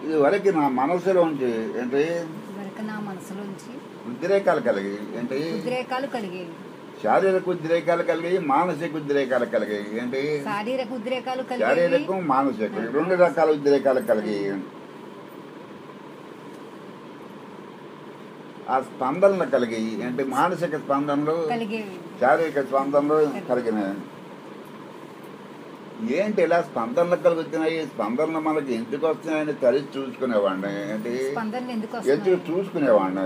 ఇది వరకు నా మనసులోంచి ఏంటి వరకు నా మనసులోంచి ఉద్రేకాలు కలిగి ఏంటి ఉద్రేకాలు కలిగేవి శారీరక ఉద్రేకాలు కలిగి మానసిక ఉద్రేకాలు కలిగి ఏంటి శారీరక ఉద్రేకాలు కలిగేవి శారీరకం మానసిక రెండు రకాల ఉద్రేకాలు కలిగి ఆ స్పందనలు కలిగి ఏంటి మానసిక స్పందనలు కలిగేవి శారీరక స్పందనలు కలిగినాయి ఏంటి ఇలా స్పందనలు కలుగుతున్నాయి ఈ స్పందనలు మనకి ఎందుకు వస్తున్నాయని తలిచి చూసుకునేవాడిని ఏంటి స్పందనలు ఎందుకు ఎందుకు వస్తున్నాయి చూసుకునేవాడిని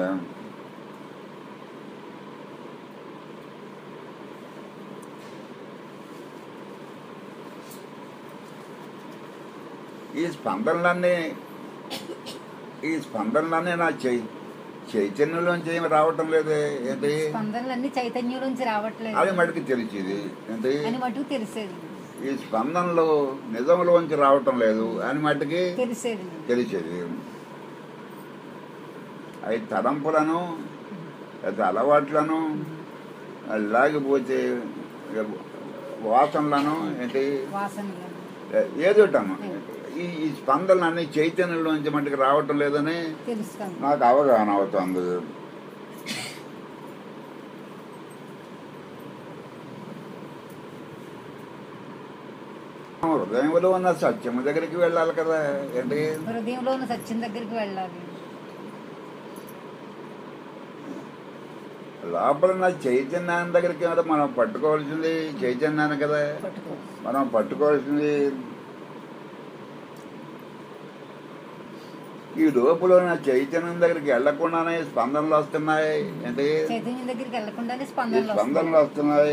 ఈ స్పందనలన్నీ ఈ స్పందనలన్నీ నా చై చైతన్యంలోంచి ఏమి రావటం లేదు ఏంటి స్పందనలన్నీ చైతన్యంలోంచి రావట్లేదు అది మటుకు తెలిసింది ఏంటి అని మటుకు తెలిసేది ఈ స్పందనలు నిజంలోంచి రావటం లేదు అని మటుకి తెలిసేది తెలిసేది అవి తలంపులను లేదా అలవాట్లను లాగిపోతే వాసనలను ఏంటి వాసనలు ఏదోటను ఈ ఈ స్పందనలు అన్ని చైతన్యంలోంచి మటుకు రావటం లేదని తెలుస్తాను నాకు అవగాహన అవుతుంది హృదయంలో ఉన్న సత్యము దగ్గరికి వెళ్ళాలి కదా ఏంటి హృదయంలో ఉన్న సత్యం దగ్గరికి వెళ్ళాలి లోపల ఉన్న చైతన్యాన్ని దగ్గరికి కదా మనం పట్టుకోవాల్సింది చైతన్యాన్ని కదా పట్టుకో మనం పట్టుకోవాల్సింది ఈ లోపల ఉన్న చైతన్యం దగ్గరికి వెళ్లకుండానే స్పందనలు వస్తున్నాయి ఏంటి చైతన్యం దగ్గరికి వెళ్ళకుండానే ఈ స్పందనలు స్పందనలు వస్తాయి. వస్తున్నాయి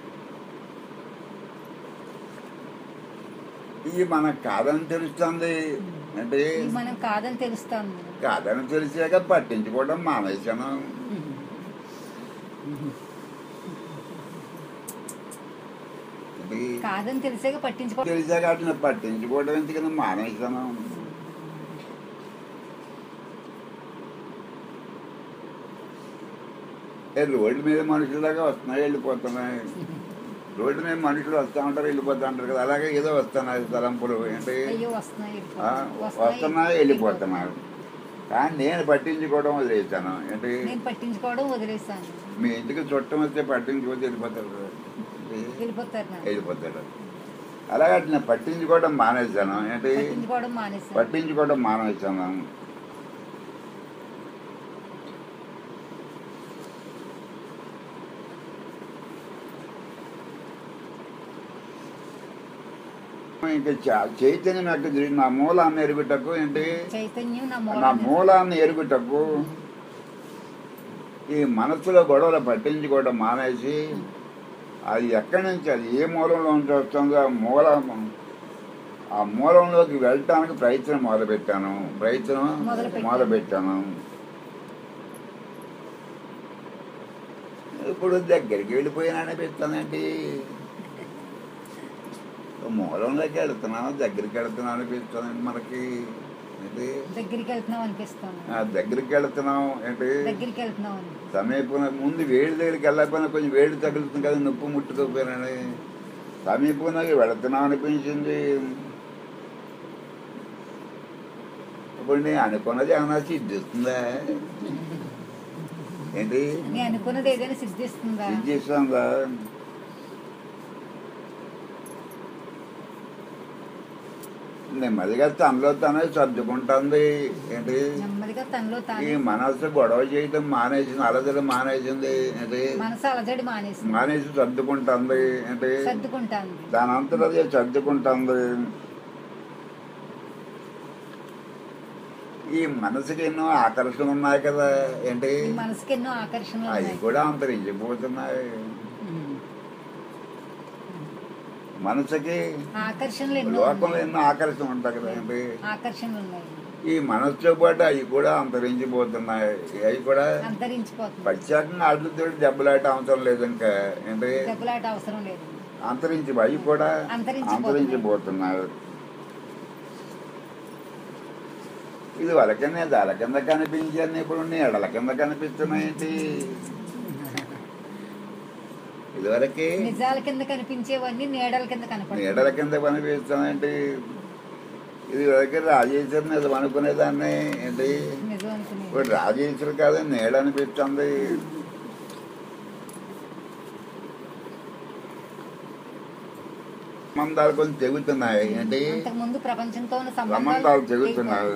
ఇది మనకు కాదని తెలుస్తుంది అంటే ఇది మనం కాదని తెలుస్తాను కాదని తెలిసాక పట్టించుకోవడం మానేశాను ఇది కాదని తెలిసాక పట్టించుకో తెలిసాక వాటిని పట్టించుకోవడం ఎందుకని మానేశాను ఏ రోడ్డు మీద మనుషులాగా వస్తున్నాయి వెళ్ళిపోతున్నాయి రోడ్డు మీద మనుషులు వస్తూ ఉంటారు వెళ్ళిపోతూ ఉంటారు కదా అలాగే ఏదో వస్తున్నాయి తలంపులు ఏంటి అయ్యో వస్తున్నాయి ఆ, వస్తున్నాయి వెళ్ళిపోతున్నారు కానీ నేను పట్టించుకోవడం వదిలేసాను ఏంటి నేను పట్టించుకోవడం వదిలేసాను మీ ఇంటికి చుట్టం వస్తే పట్టించుకోతే వెళ్ళిపోతారు కదా. ఏంటి? వెళ్ళిపోతారు నా వెళ్ళిపోతాడు అలాగే నేను పట్టించుకోవడం మానేశాను ఏంటి పట్టించుకోవడం మానేసాను పట్టించుకోవడం మానేశాను ఇంకా చా- చైతన్యం యొక్క దృష్టి నా మూలాన్ని ఎరుగుటకు ఏంటి చైతన్యం నా నా మూలాన్ని మూలాన్ని ఎరుగుటకు ఈ మనసులో గొడవలు పట్టించుకోవడం మానేసి అది ఎక్కడి నుంచి అది ఏ మూలంలో నుంచి వస్తుందో ఆ మూలం ఆ మూలంలోకి వెళ్ళటానికి ప్రయత్నం మొదలుపెట్టాను ప్రయత్నం మొదలుపెట్టాను. మొదలుపెట్టాను ఇప్పుడు దగ్గరికి వెళ్ళిపోయినా అనిపిస్తానండి మూలంలోకి వెళ్తున్నాను దగ్గరికి వెళ్తున్నాను అనిపిస్తుందండి మనకి ఏంటి దగ్గరికి వెళ్తున్నాం అనిపిస్తాను ఆ, దగ్గరికి వెళ్తున్నాం ఏంటి దగ్గరికి వెళ్తున్నాం అని సమీపం ముందు వేడి దగ్గరికి వెళ్ళకపోయినా కొంచెం వేడి తగులుతుంది కదా నొప్పి ముట్టుకోపోయినని సమీపంలోకి వెళుతున్నాం అనిపించింది ఇప్పుడు నేను అనుకున్నది ఏమన్నా సిద్ధిస్తుందా ఏంటి నేను అనుకున్నది ఏదైనా సిద్ధిస్తుందా సిద్ధిస్తుందా నెమ్మదిగా తనలో తనే సర్దుకుంటుంది ఏంటి నెమ్మదిగా తనలో ఈ తాను మనసు గొడవ చేయడం మానేసింది అలజడి మానేసింది ఏంటి మనసు అలజడి మానేసి మానేసి సర్దుకుంటుంది ఏంటి సర్దుకుంటాను దాని అంతటా అదే సర్దుకుంటుంది ఈ మనసుకి ఎన్నో ఆకర్షణలు ఉన్నాయి కదా ఏంటి ఈ మనసుకి ఎన్నో ఆకర్షణలు అవి ఉన్నాయి కూడా అంతరించిపోతున్నాయి మనసుకి ఆకర్షణలు ఎన్నో లోకంలో ఉన్నాయి. ఎన్నో ఆకర్షణ ఉంటాయి కదా ఏంటి ఆకర్షణలు ఉన్నాయి ఈ మనసుతో పాటు అవి కూడా అంతరించిపోతున్నాయి అవి కూడా అంతరించిపోతుంది ప్రత్యేకంగా అడ్లతో దెబ్బలాట అవసరం లేదు ఇంకా ఏంటి దెబ్బలాట అవసరం లేదు అంతరించి అవి కూడా అంతరించిపోతున్నాయి. అంతరించిపోతున్నారు ఇది వరకే దళ కింద కనిపించాను ఇప్పుడు నీడల కింద కనిపిస్తున్నాయేంటి ఇదివరకే నిజాల కింద కనిపించేవన్నీ నీడల కింద కనపడతాయి నీడల కింద కనిపిస్తున్నాయంటే ఇది దగ్గర రాజేశ్వరి నిజం అనుకునేదాన్ని ఏంటి నిజం అనుకునేది ఇప్పుడు రాజేశ్వరి కాదని నేడు అనిపిస్తుంది సంబంధాలు కొంచెం తెగుతున్నాయి ఏంటి అంతకు ముందు ప్రపంచంతో ఉన్న సంబంధాలు తెగుతున్నాయి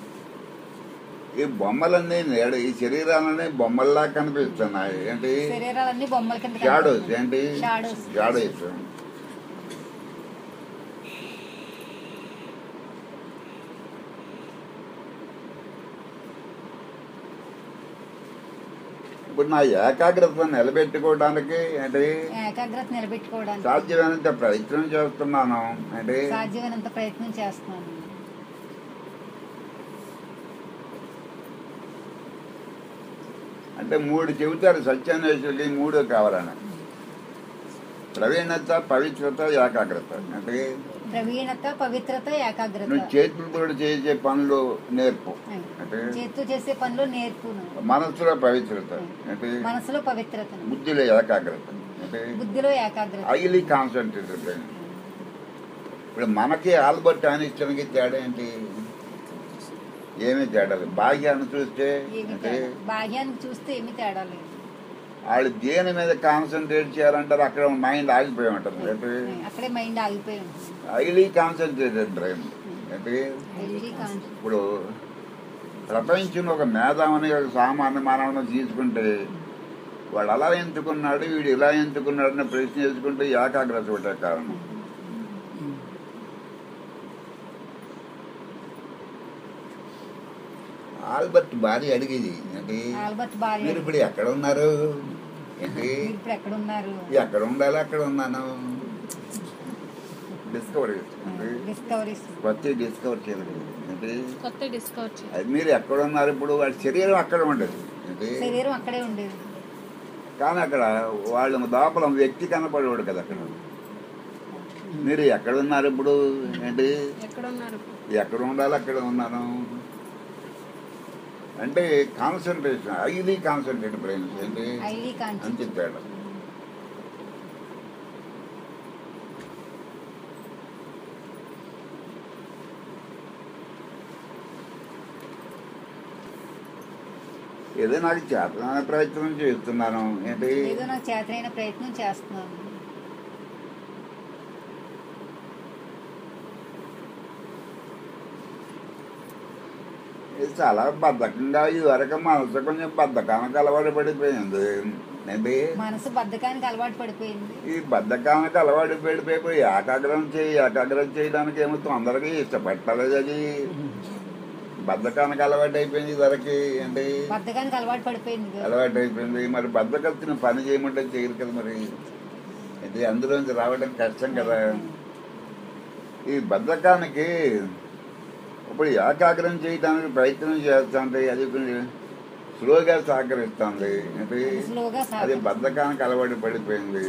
ఈ బొమ్మలన్నీ నేడు ఈ శరీరాలన్నీ బొమ్మల్లా కనిపిస్తున్నాయి ఏంటి శరీరాలన్నీ బొమ్మల కింద షాడోస్ ఏంటి Shadows. షాడోస్ ఇప్పుడు నా ఏకాగ్రత నిలబెట్టుకోవడానికి ఏంటి ఏకాగ్రత నిలబెట్టుకోవడానికి సాధ్యమైనంత ప్రయత్నం చేస్తున్నాను అంటే సాధ్యమైనంత ప్రయత్నం చేస్తున్నాను అంటే మూడు చెబుతారు సత్యాన్వేషులకి మూడు కావాలని ప్రవీణత పవిత్రత ఏకాగ్రత అంటే ప్రవీణత పవిత్రత ఏకాగ్రత నువ్వు చేతులతో చేసే పనులు నేర్పు అంటే చేతితో చేసే పనిలో నేర్పును మనసులో పవిత్రత అంటే మనసులో పవిత్రతను బుద్ధిలో ఏకాగ్రత అంటే బుద్ధిలో ఏకాగ్రత హైలీ కాన్సన్ట్రేటెడ్ ఇప్పుడు మనకి ఆల్బర్ట్ ఐన్స్టైన్కి తేడా ఏంటి ఏమీ తేడా లేదు భాగ్యాన్ని చూస్తే ఏమి అంటే తేడా బాహ్యానికి చూస్తే ఏమి తేడా లేదు వాళ్ళు దేని మీద కాన్సన్ట్రేట్ చేయాలంటారు అక్కడ మైండ్ ఆగిపోయి ఉంటుంది అంటే అక్కడే మైండ్ ఆగిపోయి ఉంటుంది హైలీ కాన్సన్ట్రేటెడ్ బ్రెయిన్ అంటే Highly con- ఇప్పుడు ప్రపంచంలో ఒక మేధావని ఒక సామాన్య మానవుని తీసుకుంటే వాడు అలా ఎంచుకున్నాడు వీడు ఇలా ఎంచుకున్నాడు అని ప్రశ్న చేసుకుంటే ఏకాగ్రత ఒకటే కారణం ఆల్బర్ట్ భార్య అడిగేది ఏంటి ఆల్బర్ట్ భార్య మీరు ఇప్పుడు ఎక్కడ ఉన్నారు ఏంటి మీరు ఇప్పుడు ఎక్కడ ఉన్నారు ఎక్కడ ఉండాలి అక్కడ ఉన్నాను డిస్కవరీ డిస్కవరీస్ కొత్త డిస్కవర్ చేయలేదు ఏంటి కొత్త డిస్కవర్ చేయాలి అది మీరు ఎక్కడ ఉన్నారు ఇప్పుడు వాడి శరీరం అక్కడ ఉండదు ఏంటి శరీరం అక్కడే ఉండేది కానీ అక్కడ వాళ్ళ లోపల వ్యక్తి కనపడేవాడు కదా అక్కడ మీరు ఎక్కడ ఉన్నారు ఇప్పుడు ఏంటి ఎక్కడ ఉన్నారు ఎక్కడ ఉండాలి అక్కడ ఉన్నాను అంటే కాన్సన్ట్రేషన్ హైలీ కాన్సన్ట్రేట్ బ్రెయిన్ ఏంటి హైలీ కాన్షియస్ అంతే తేడా ఏదో నాకు చేతనాల ప్రయత్నం చేస్తున్నాను ఏంటి ఏదో నాకు చేతనైన ప్రయత్నం చేస్తున్నాను ఇది చాలా బద్ధకంగా ఇది వరకు మనసు కొంచెం బద్ధకానికి అలవాటు పడిపోయింది ఏంటి మనసు బద్ధకానికి అలవాటు పడిపోయింది ఈ బద్ధకానికి అలవాటు పడిపోయి ఏకాగ్రం చేయి ఏకాగ్రం చేయడానికి ఏమో తొందరగా ఇష్టపట్టలేదు అది బద్ధకానికి అలవాటు అయిపోయింది ఇదివరకు ఏంటి బద్ధకానికి అలవాటు పడిపోయింది కదా. అలవాటు అయిపోయింది మరి బద్ధకత్తిని పని చేయమంటే చేయరు కదా మరి ఇది అందులోంచి రావడం కష్టం కదా ఈ బద్ధకానికి ఇప్పుడు ఏకాగ్రం చేయడానికి ప్రయత్నం చేస్తుంది అది కొంచెం స్లోగా సహకరిస్తుంది ఏంటి స్లోగా అది సాగు బద్ధకానికి అలవాటు పడిపోయింది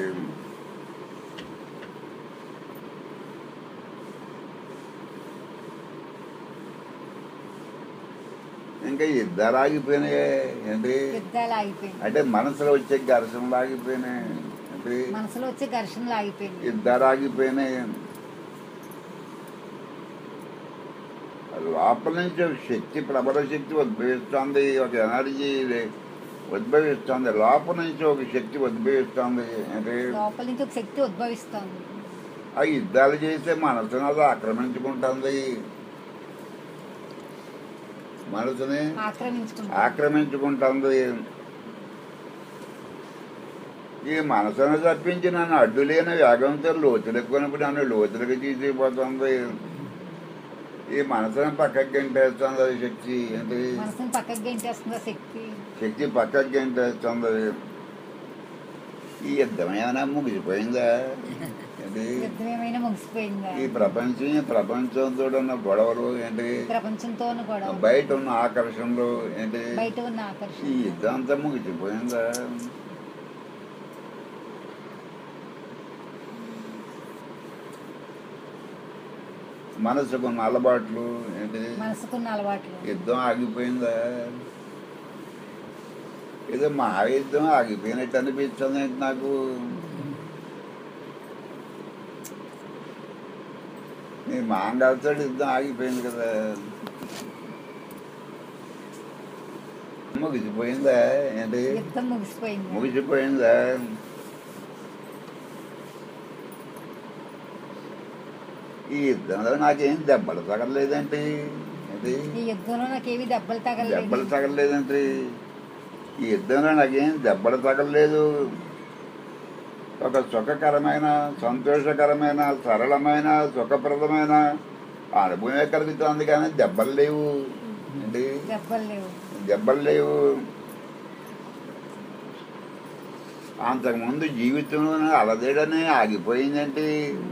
ఇంకా ఇద్దరు ఆగిపోయినాయి ఏంటి యుద్ధాలు ఆగిపోయింది అంటే మనసులో వచ్చే ఘర్షణలు ఆగిపోయినాయి ఏంటి మనసులో వచ్చే ఘర్షణలు ఆగిపోయింది ఇద్దరు ఆగిపోయినాయి లోపల నుంచి ఒక శక్తి ప్రబల శక్తి ఉద్భవిస్తుంది ఒక ఎనర్జీ ఉద్భవిస్తుంది లోపల నుంచి ఒక శక్తి ఉద్భవిస్తుంది అంటే లోపల నుంచి ఒక శక్తి ఉద్భవిస్తుంది ఆ యుద్ధాలు చేసే మనసును అది ఆక్రమించుకుంటుంది మనసుని ఆక్రమించుకుంటుంది ఆక్రమించుకుంటుంది ఈ మనసును తప్పించి నన్ను అడ్డులేని వేగంతో లోతులకు కొనుక్కుని నన్ను లోతులకు తీసుకుపోతుంది ఈ మనసును పక్కకి గంటేస్తుంది అది శక్తి ఏంటి మనసుని పక్కకి గెంటేస్తుంది ఆ శక్తి శక్తి పక్కకి గంటేస్తుంది ఈ యుద్ధం ఏమైనా ముగిసిపోయిందా ఏంటి యుద్ధం ఏమైనా ముగిసిపోయిందా ఈ ప్రపంచం ఈ ప్రపంచంతో ఉన్న గొడవలు ఏంటి ప్రపంచంతో కూడా బయట ఉన్న ఆకర్షణలు ఏంటి బయట ఉన్న ఆకర్షణ ఈ యుద్ధం అంతా ముగిసిపోయిందా మనసుకున్న అలవాట్లు ఏంటి మనసుకున్న అలవాట్లు యుద్ధం ఆగిపోయిందా ఏదో మా యుద్ధం ఆగిపోయినట్టు అనిపిస్తుంది ఏంటి నాకు నీ మాంగాలతో యుద్ధం ఆగిపోయింది కదా ముగిసిపోయిందా ఏంటి యుద్ధం ముగిసిపోయింది ముగిసిపోయిందా ఈ యుద్ధంలో నాకేం దెబ్బలు తగలలేదంటే ఏంటి ఈ యుద్ధంలో నాకేవి దెబ్బలు తగలలేదు దెబ్బలు తగలలేదంటే ఈ యుద్ధంలో నాకేం దెబ్బలు తగలలేదు ఒక సుఖకరమైన సంతోషకరమైన సరళమైన సుఖప్రదమైన అనుభవమే కలుగుతుంది కానీ దెబ్బలు లేవు ఏంటి దెబ్బలు లేవు దెబ్బలు లేవు అంతకుముందు జీవితంలో అలదేడనే ఆగిపోయిందంటే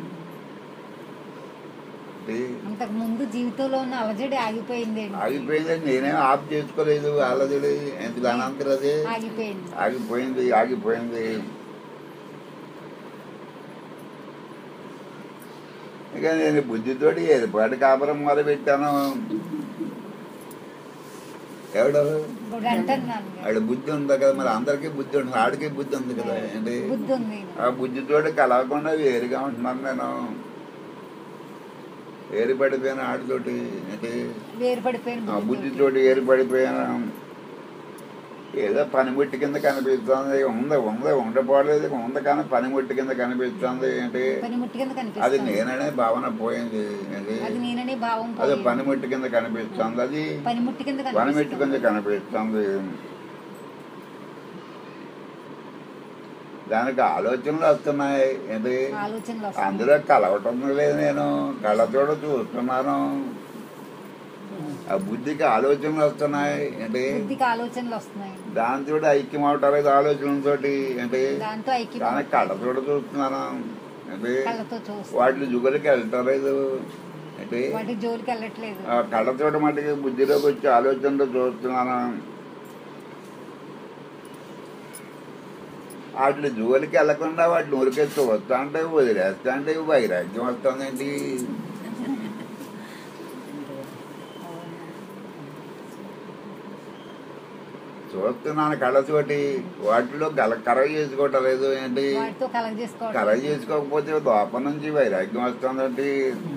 ఏంటి? అంతకు ముందు జీవితంలో ఉన్న అలజడి ఆగిపోయింది ఆగిపోయిందని నేనేం ఆఫ్ చేసుకోలేదు అలజడి ఎందుకు అనంతరం అది ఆగిపోయింది ఆగిపోయింది ఆగిపోయింది ఇక నేను బుద్ధితోటి ఏర్పాటు కాపురం మొదలు పెట్టాను ఎవడు ఇప్పుడు అంటున్నాను ఆడ బుద్ధి ఉంది కదా మరి అందరికీ బుద్ధి ఉంటుంది ఆడికి బుద్ధి ఉంది కదా ఏంటి బుద్ధి ఉంది ఆ బుద్ధితోటి కలవకుండా వేరుగా ఉంటున్నాను నేను ఏరుపడిపోయిన ఆడితోటి ఏంటి వేరుపడిపోయిన ఆ బుద్ధితోటి. బుద్ధితోటి ఏర్పడిపోయాను ఏదో పనిముట్టి కింద కనిపిస్తుంది ఉంది ఉంది ఉండపోలేదు ఉంది కానీ పనిముట్టి కింద కనిపిస్తుంది ఏంటి పనిముట్టి కింద అది కనిపిస్తుంది నేననే భావన పోయింది ఏంటి అది నేననే భావం అది పోయింది. పనిముట్టి కింద కనిపిస్తుంది అది పనిముట్టి కింద పనిముట్టి కింద కనిపిస్తుంది కనిపిస్తుంది దానికి ఆలోచనలు వస్తున్నాయి ఏంటి ఆలోచనలు వస్తాయి అందులో కలవటం లేదు నేను కళ్ళతోడు చూస్తున్నాను ఆ బుద్ధికి ఆలోచనలు వస్తున్నాయి ఏంటి బుద్ధికి ఆలోచనలు వస్తున్నాయి దాంతో ఐక్యం అవటలేదు ఆలోచనలతో ఏంటి దాంతో ఐక్యం దానికి కళ్ళతోడు చూస్తున్నాను ఏంటి కళ్ళతో చూస్తాం వాటి జుగులకి వెళ్ళటలేదు ఏంటి వాటి జోలికి వెళ్ళట్లేదు ఆ కళ్ళతోటి మటుకి బుద్ధిలోకి వచ్చి ఆలోచనలు చూస్తున్నాను వాటి జోలికి వెళ్ళకుండా వాటిని ఊరికే చూస్తా అంటే వదిలేస్తా అంటే వైరాగ్యం వస్తుందండి చూస్తున్నాను కళ్ళతోటి వాటిలో గల కరవ చేసుకోవటం లేదు ఏంటి వాటితో కలగ చేసుకోవడం కరవ చేసుకోకపోతే లోపల నుంచి వైరాగ్యం వస్తుందండి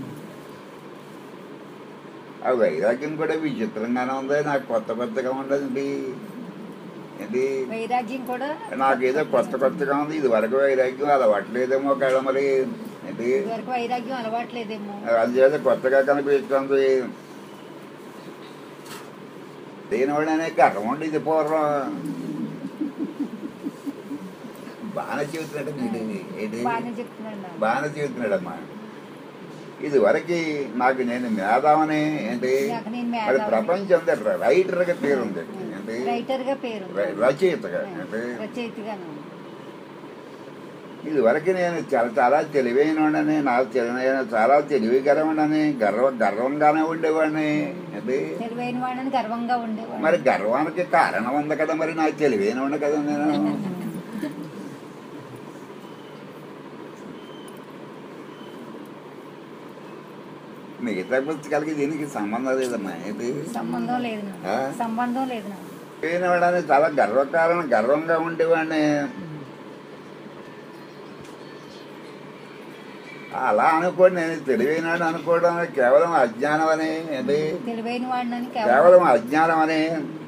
ఆ వైరాగ్యం కూడా విచిత్రంగానే ఉంది నాకు కొత్త కొత్తగా ఉండదండి ఏంటి వైరాగ్యం కూడా నాకేదో కొత్త కొత్తగా ఉంది ఇది వరకు వైరాగ్యం అలవాట్లేదేమో కదా మరి ఏంటి ఇదివరకు వైరాగ్యం అలవాట్లేదేమో అందుచేత కొత్తగా కనిపిస్తుంది దీనివల్లనే గర్వం ఉండేది పూర్వం బాగానే చెబుతున్నాడు మీరు ఏంటి బాగానే చెప్తున్నాడు నాకు. బాగానే చెబుతున్నాడమ్మా ఇది వరకు నాకు నేను మేధావని ఏంటి నాకు నేను మరి మేధావిని. ప్రపంచం రైటర్గా పేరుంది ఏంటి రైటర్ గా పేరు ర- రచయితగా ఏంటి రచయితగాను ఇది వరకు నేను చాలా చాలా తెలివైనవాడని నాకు తెలివైన చాలా తెలివికరమని గర్వ గర్వంగానే ఉండేవాడిని ఏంటి తెలివైన వాడిని గర్వంగా ఉండేవాడు మరి గర్వానికి కారణం ఉంది కదా మరి నాకు తెలివైన కదా నేను మిగతా పుస్తకాలకి దీనికి సంబంధం లేదమ్మా ఏంటి సంబంధం లేదు నాకు. ఆ? సంబంధం లేదు నాకు తెలివైనవాడని చాలా గర్వకారణం గర్వంగా ఉండేవాడిని అలా అనుకోండి నేను తెలివైనాడు అనుకోవడం కేవలం అజ్ఞానం అని ఏంటి తెలివైన వాడిని కేవలం కేవలం అజ్ఞానం అని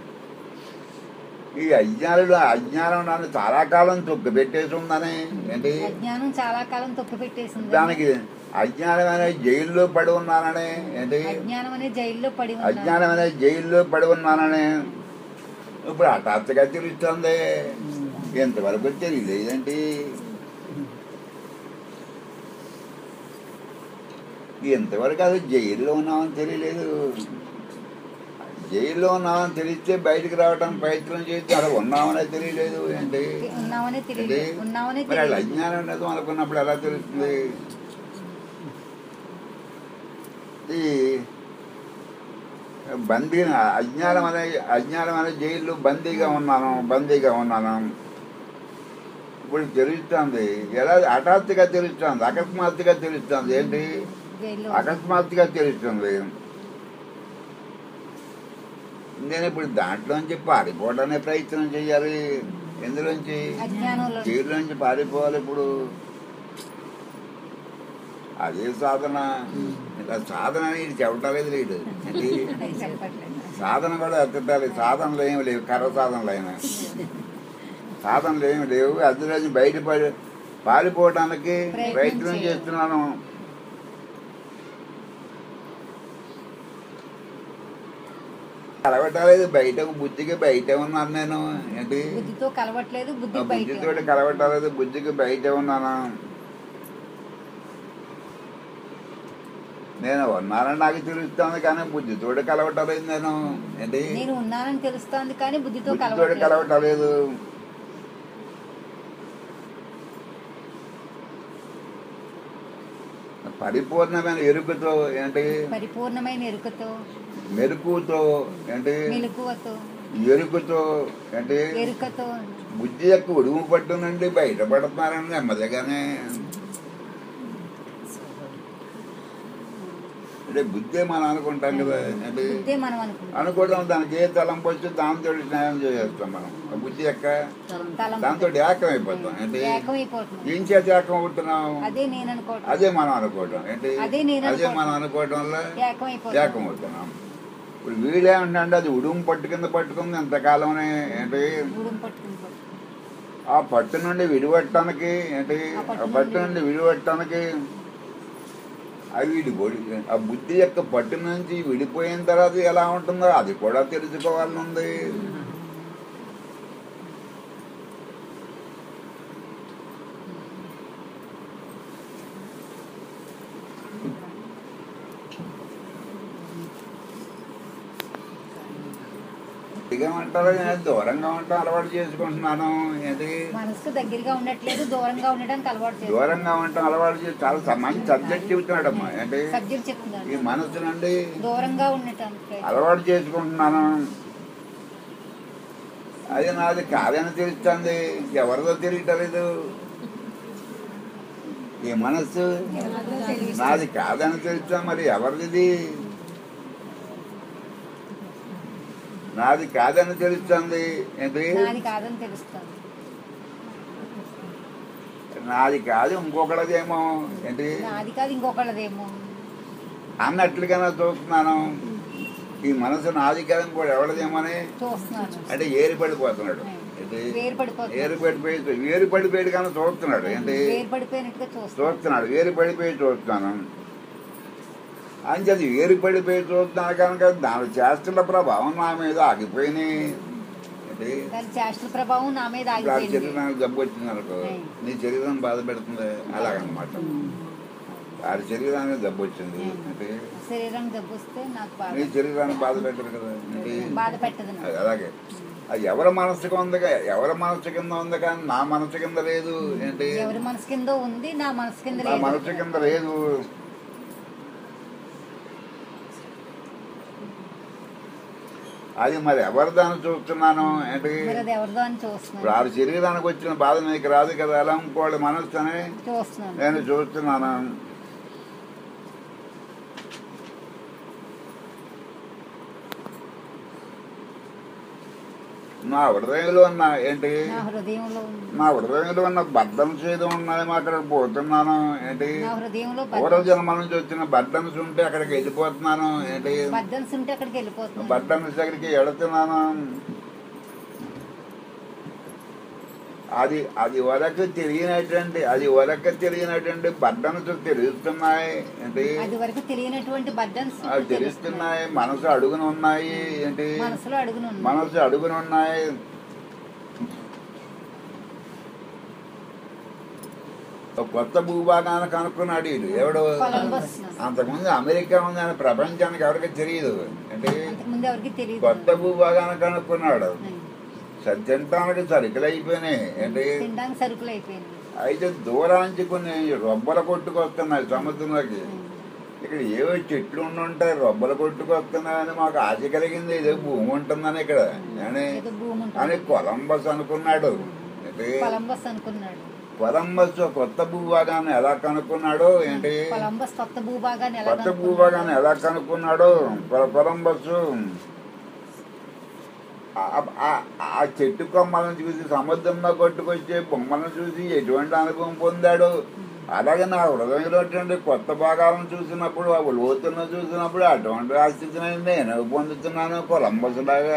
ఈ అజ్ఞానులు అజ్ఞానం నన్ను చాలా కాలం తొక్కు పెట్టేసి ఉందని ఏంటి అజ్ఞానం చాలా కాలం తొక్కు పెట్టేసింది దానికి అజ్ఞానం అనే జైల్లో పడి ఉన్నానని ఏంటి అజ్ఞానం అనే జైల్లో పడి ఉన్నాను. అజ్ఞానం అనే జైల్లో పడి ఉన్నానని ఇప్పుడు హఠాత్తుగా తెలుస్తుంది ఎంతవరకు తెలియలేదండి ఎంతవరకు అది జైల్లో ఉన్నామని తెలియలేదు జైల్లో ఉన్నామని తెలిస్తే బయటికి రావడానికి ప్రయత్నం చేస్తే అక్కడ ఉన్నామనే తెలియలేదు ఏంటి ఉన్నామనే తెలియదు ఏంటి? ఉన్నామనే మరి వాళ్ళు తెలియదు అజ్ఞానం ఉండదు అనుకున్నప్పుడు ఎలా తెలుస్తుంది ఈ బందీ అజ్ఞానం అనే అజ్ఞానం అనే జైల్లో బందీగా ఉన్నాను బందీగా ఉన్నాను ఇప్పుడు తెలుస్తుంది ఎలా హఠాత్తుగా తెలుస్తుంది అకస్మాత్తుగా తెలుస్తుంది ఏంటి జైల్లో అకస్మాత్తుగా తెలుస్తుంది నేను ఇప్పుడు దాంట్లోంచి పారిపోవడానికి ప్రయత్నం చేయాలి ఎందులోంచి అజ్ఞానంలో జైల్లోంచి పారిపోవాలి ఇప్పుడు అదే సాధన ఇంకా సాధన అని ఇది చెప్పలేదు లేడు ఏంటి? అది చెప్పట్లేదు సాధన కూడా ఎత్తటాలి సాధనలు ఏమి లేవు కర్ర సాధనలు అయినా సాధనలు ఏమి లేవు అందులో బయటపడి పారిపోవడానికి ప్రయత్నం ప్రయత్నం చేయాలి. చేస్తున్నాను కలవటాలేదు బయట బుద్ధికి బయట ఉన్నాను నేను ఏంటి బుద్ధితో కలవట్లేదు ఆ బుద్ధి బయట బుద్ధితోటి కలవటాలేదు బుద్ధికి బయట ఉన్నాను నేను ఉన్నానని నాకు తెలుస్తుంది కానీ బుద్ధితోటి కలవటలేదు నేను ఏంటి నేను ఉన్నానని తెలుస్తోంది కానీ బుద్ధితో బుద్ధితోటి కలవట్లేదు కలవటలేదు పరిపూర్ణమైన ఎరుకతో ఏంటి పరిపూర్ణమైన ఎరుకతో మెరుకుతో ఏంటి మెలకువతో ఎరుకతో ఏంటి ఎరుకతో బుద్ధి యొక్క ఉడుము పట్టు నుండి బయటపడుతున్నారని నెమ్మదిగానే అంటే బుద్ధే మనం అనుకుంటాం కదా అంటే బుద్ధే మనం అనుకుంటాం అనుకోవడం దానికి ఏ తలంపు వచ్చి దాంతో న్యాయం చేసేస్తాం మనం ఆ బుద్ధి యొక్క తలం దాంతో ఏకం అయిపోతాం అంటే ఏకమైపోతున్నాం ఏం చేత ఏకం అవుతున్నాం అదే నేను అనుకోవటం అదే మనం అనుకోవడం ఏంటి అదే నేను అదే అనుకోవటం. మనం అనుకోవడం వల్ల ఏకమైపోతున్నాం ఏకం అవుతున్నాం ఇప్పుడు వీడేమంటే అది ఉడుము పట్టు కింద పట్టుకుంది ఎంతకాలమనే ఏంటి గూడెం పట్టుకుని పో. ఆ పట్టు నుండి విడిపట్టడానికి ఏంటి ఆ పట్టు ఆ పట్టు నుండి విడిపట్టడానికి అది విడిపోయి ఆ బుద్ధి యొక్క పట్టు నుంచి విడిపోయిన తర్వాత ఎలా ఉంటుందో అది కూడా తెలుసుకోవాలని ఉంది అంటారు నేను దూరంగా ఉంటాం అలవాటు చేసుకుంటున్నాను ఏంటి మనసుకు దగ్గరగా ఉండట్లేదు దూరంగా ఉండడానికి అలవాటు చేస్తాం దూరంగా ఉంటాం అలవాటు చేసి చాలా స- మంచి సబ్జెక్ట్ చెబుతున్నాడమ్మా ఏంటి సబ్జెక్ట్ చెప్తున్నాను ఈ మనసు నుండి దూరంగా ఉండటానికి అలవాటు చేసుకుంటున్నాను అది నాది కాదని తెలుస్తుంది ఎవరిదో తెలియటలేదు ఈ మనస్సు నాది కాదని తెలుస్తా మరి ఎవరిది నాది కాదని తెలుస్తుంది ఏంటి నాది కాదని తెలుస్తుంది నాది కాదు ఇంకొకటిదేమో ఏంటి నాది కాదు ఇంకొకళ్ళదేమో అన్నట్లుగానే చూస్తున్నాను ఈ మనసు నాది కాదు ఇంకోటి ఎవడదేమోని చూస్తున్నాను అంటే ఏరి పడిపోతున్నాడు ఏంటి వేరు పడిపోతుంది ఏరు పడిపోయి వేరు పడిపోయి కానీ చూస్తున్నాడు ఏంటి వేరు పడిపోయినట్టుగా చూస్తున్నాను చూస్తున్నాడు వేరు పడిపోయి చూస్తున్నాను అంచేది వేరు పడిపోయి చూస్తున్నాను కనుక దాని చేస్తున్న ప్రభావం నా మీద ఆగిపోయినాయి ఏంటి దాని చేష్టల ప్రభావం నా మీద ఇప్పుడు ఆ ఆగిపోయింది శరీరానికి జబ్బు వచ్చింది అనుకో ఉం. నీ శరీరం బాధ పెడుతుంది అలాగనమాట వాడి శరీరానికి జబ్బు వచ్చింది అంటే శరీరం దెబ్బ వస్తే నాకు బాధ నీ శరీరానికి బాధ పెట్టరు కదా ఏంటి బాధ పెట్టదు నాకు. అది అలాగే అది ఎవరి మనసుకు ఉంది కా- ఎవరి మనసు కింద ఉంది కానీ నా మనసు కింద లేదు ఏంటి ఎవరి మనసు కింద ఉంది నా మనసు కింద నా లేదు మనసు కింద లేదు అది మరి ఎవరి దాన్ని చూస్తున్నాను ఏంటి మరి అది ఎవరిదో అని ఇప్పుడు చూస్తున్నాను ఆరు శరీరానికి వచ్చిన బాధ నీకు రాదు కదా ఎలా ఇంకోటి మనసు అని చూస్తున్నాను నేను చూస్తున్నాను నా హృదయంలో ఉన్న ఏంటి నా హృదయంలో ఉంది నా హృదయంలో ఉన్న బద్దన్స్ ఏదో ఉన్నది అక్కడికి పోతున్నాను ఏంటి నా హృదయంలో పూర్వజన్మ నుంచి వచ్చిన బద్దన్స్ ఉంటే అక్కడికి వెళ్ళిపోతున్నాను ఏంటి బద్దన్స్ ఉంటే అక్కడికి వెళ్ళిపోతుంది బద్దన్స్ దగ్గరికి వెళుతున్నాను అది అది వరకు తెలియనటువంటి అది వరకు తెలియనటువంటి బద్దన్స్ తెలుస్తున్నాయి ఏంటి అది వరకు తెలియనటువంటి బద్దన్స్ అవి తెలుస్తున్నాయి మనసు అడుగున ఉన్నాయి ఏంటి మనసులో అడుగును ఉంది. మనసు అడుగున ఉన్నాయి ఒక కొత్త భూభాగాన్ని కనుక్కున్నాడు వీడు ఎవడు కొలంబస్ అంతకుముందు అమెరికా ఉంది అని ప్రపంచానికి ఎవరికి తెలియదు అంటే అంతకుముందు ఎవరికి తెలియదు కొత్త భూభాగాన్ని కనుక్కున్నాడు సత్యంతానికి సరుకులు అయిపోయినాయి ఏంటి తినడానికి సరుకులు అయిపోయింది అయితే దూరానికి కొన్ని రొబ్బల కొట్టుకొస్తున్నాయి సముద్రంలోకి ఇక్కడ ఏవో చెట్లు ఉండి ఉంటాయి రొబ్బలు కొట్టుకొస్తున్నాయని మాకు ఆశ కలిగింది ఏదో భూమి ఉంటుందని ఇక్కడ అని ఏదో భూమి అని ఉంటుంది కొలంబస్ అనుకున్నాడు ఏంటి కొలంబస్ అనుకున్నాడు కొలంబస్ కొత్త భూభాగాన్ని ఎలా కనుక్కున్నాడు ఏంటి కొలంబస్ కొత్త భూభాగాన్ని ఎలా కొత్త కనుక్కున్నాడు? భూభాగాన్ని ఎలా కనుక్కున్నాడు కొ- కొలంబస్ ఆ- ఆ- ఆ చెట్టు కొమ్మలను చూసి సముద్రంలో కొట్టుకొచ్చే బొమ్మలను చూసి ఎటువంటి అనుభవం పొందాడు అలాగే నా హృదయంలో అటువంటి కొత్త భాగాలను చూసినప్పుడు ఆ లోతులను చూసినప్పుడు అటువంటి ఆ స్థితిని నేను పొందుతున్నాను కొలంబస్ లాగా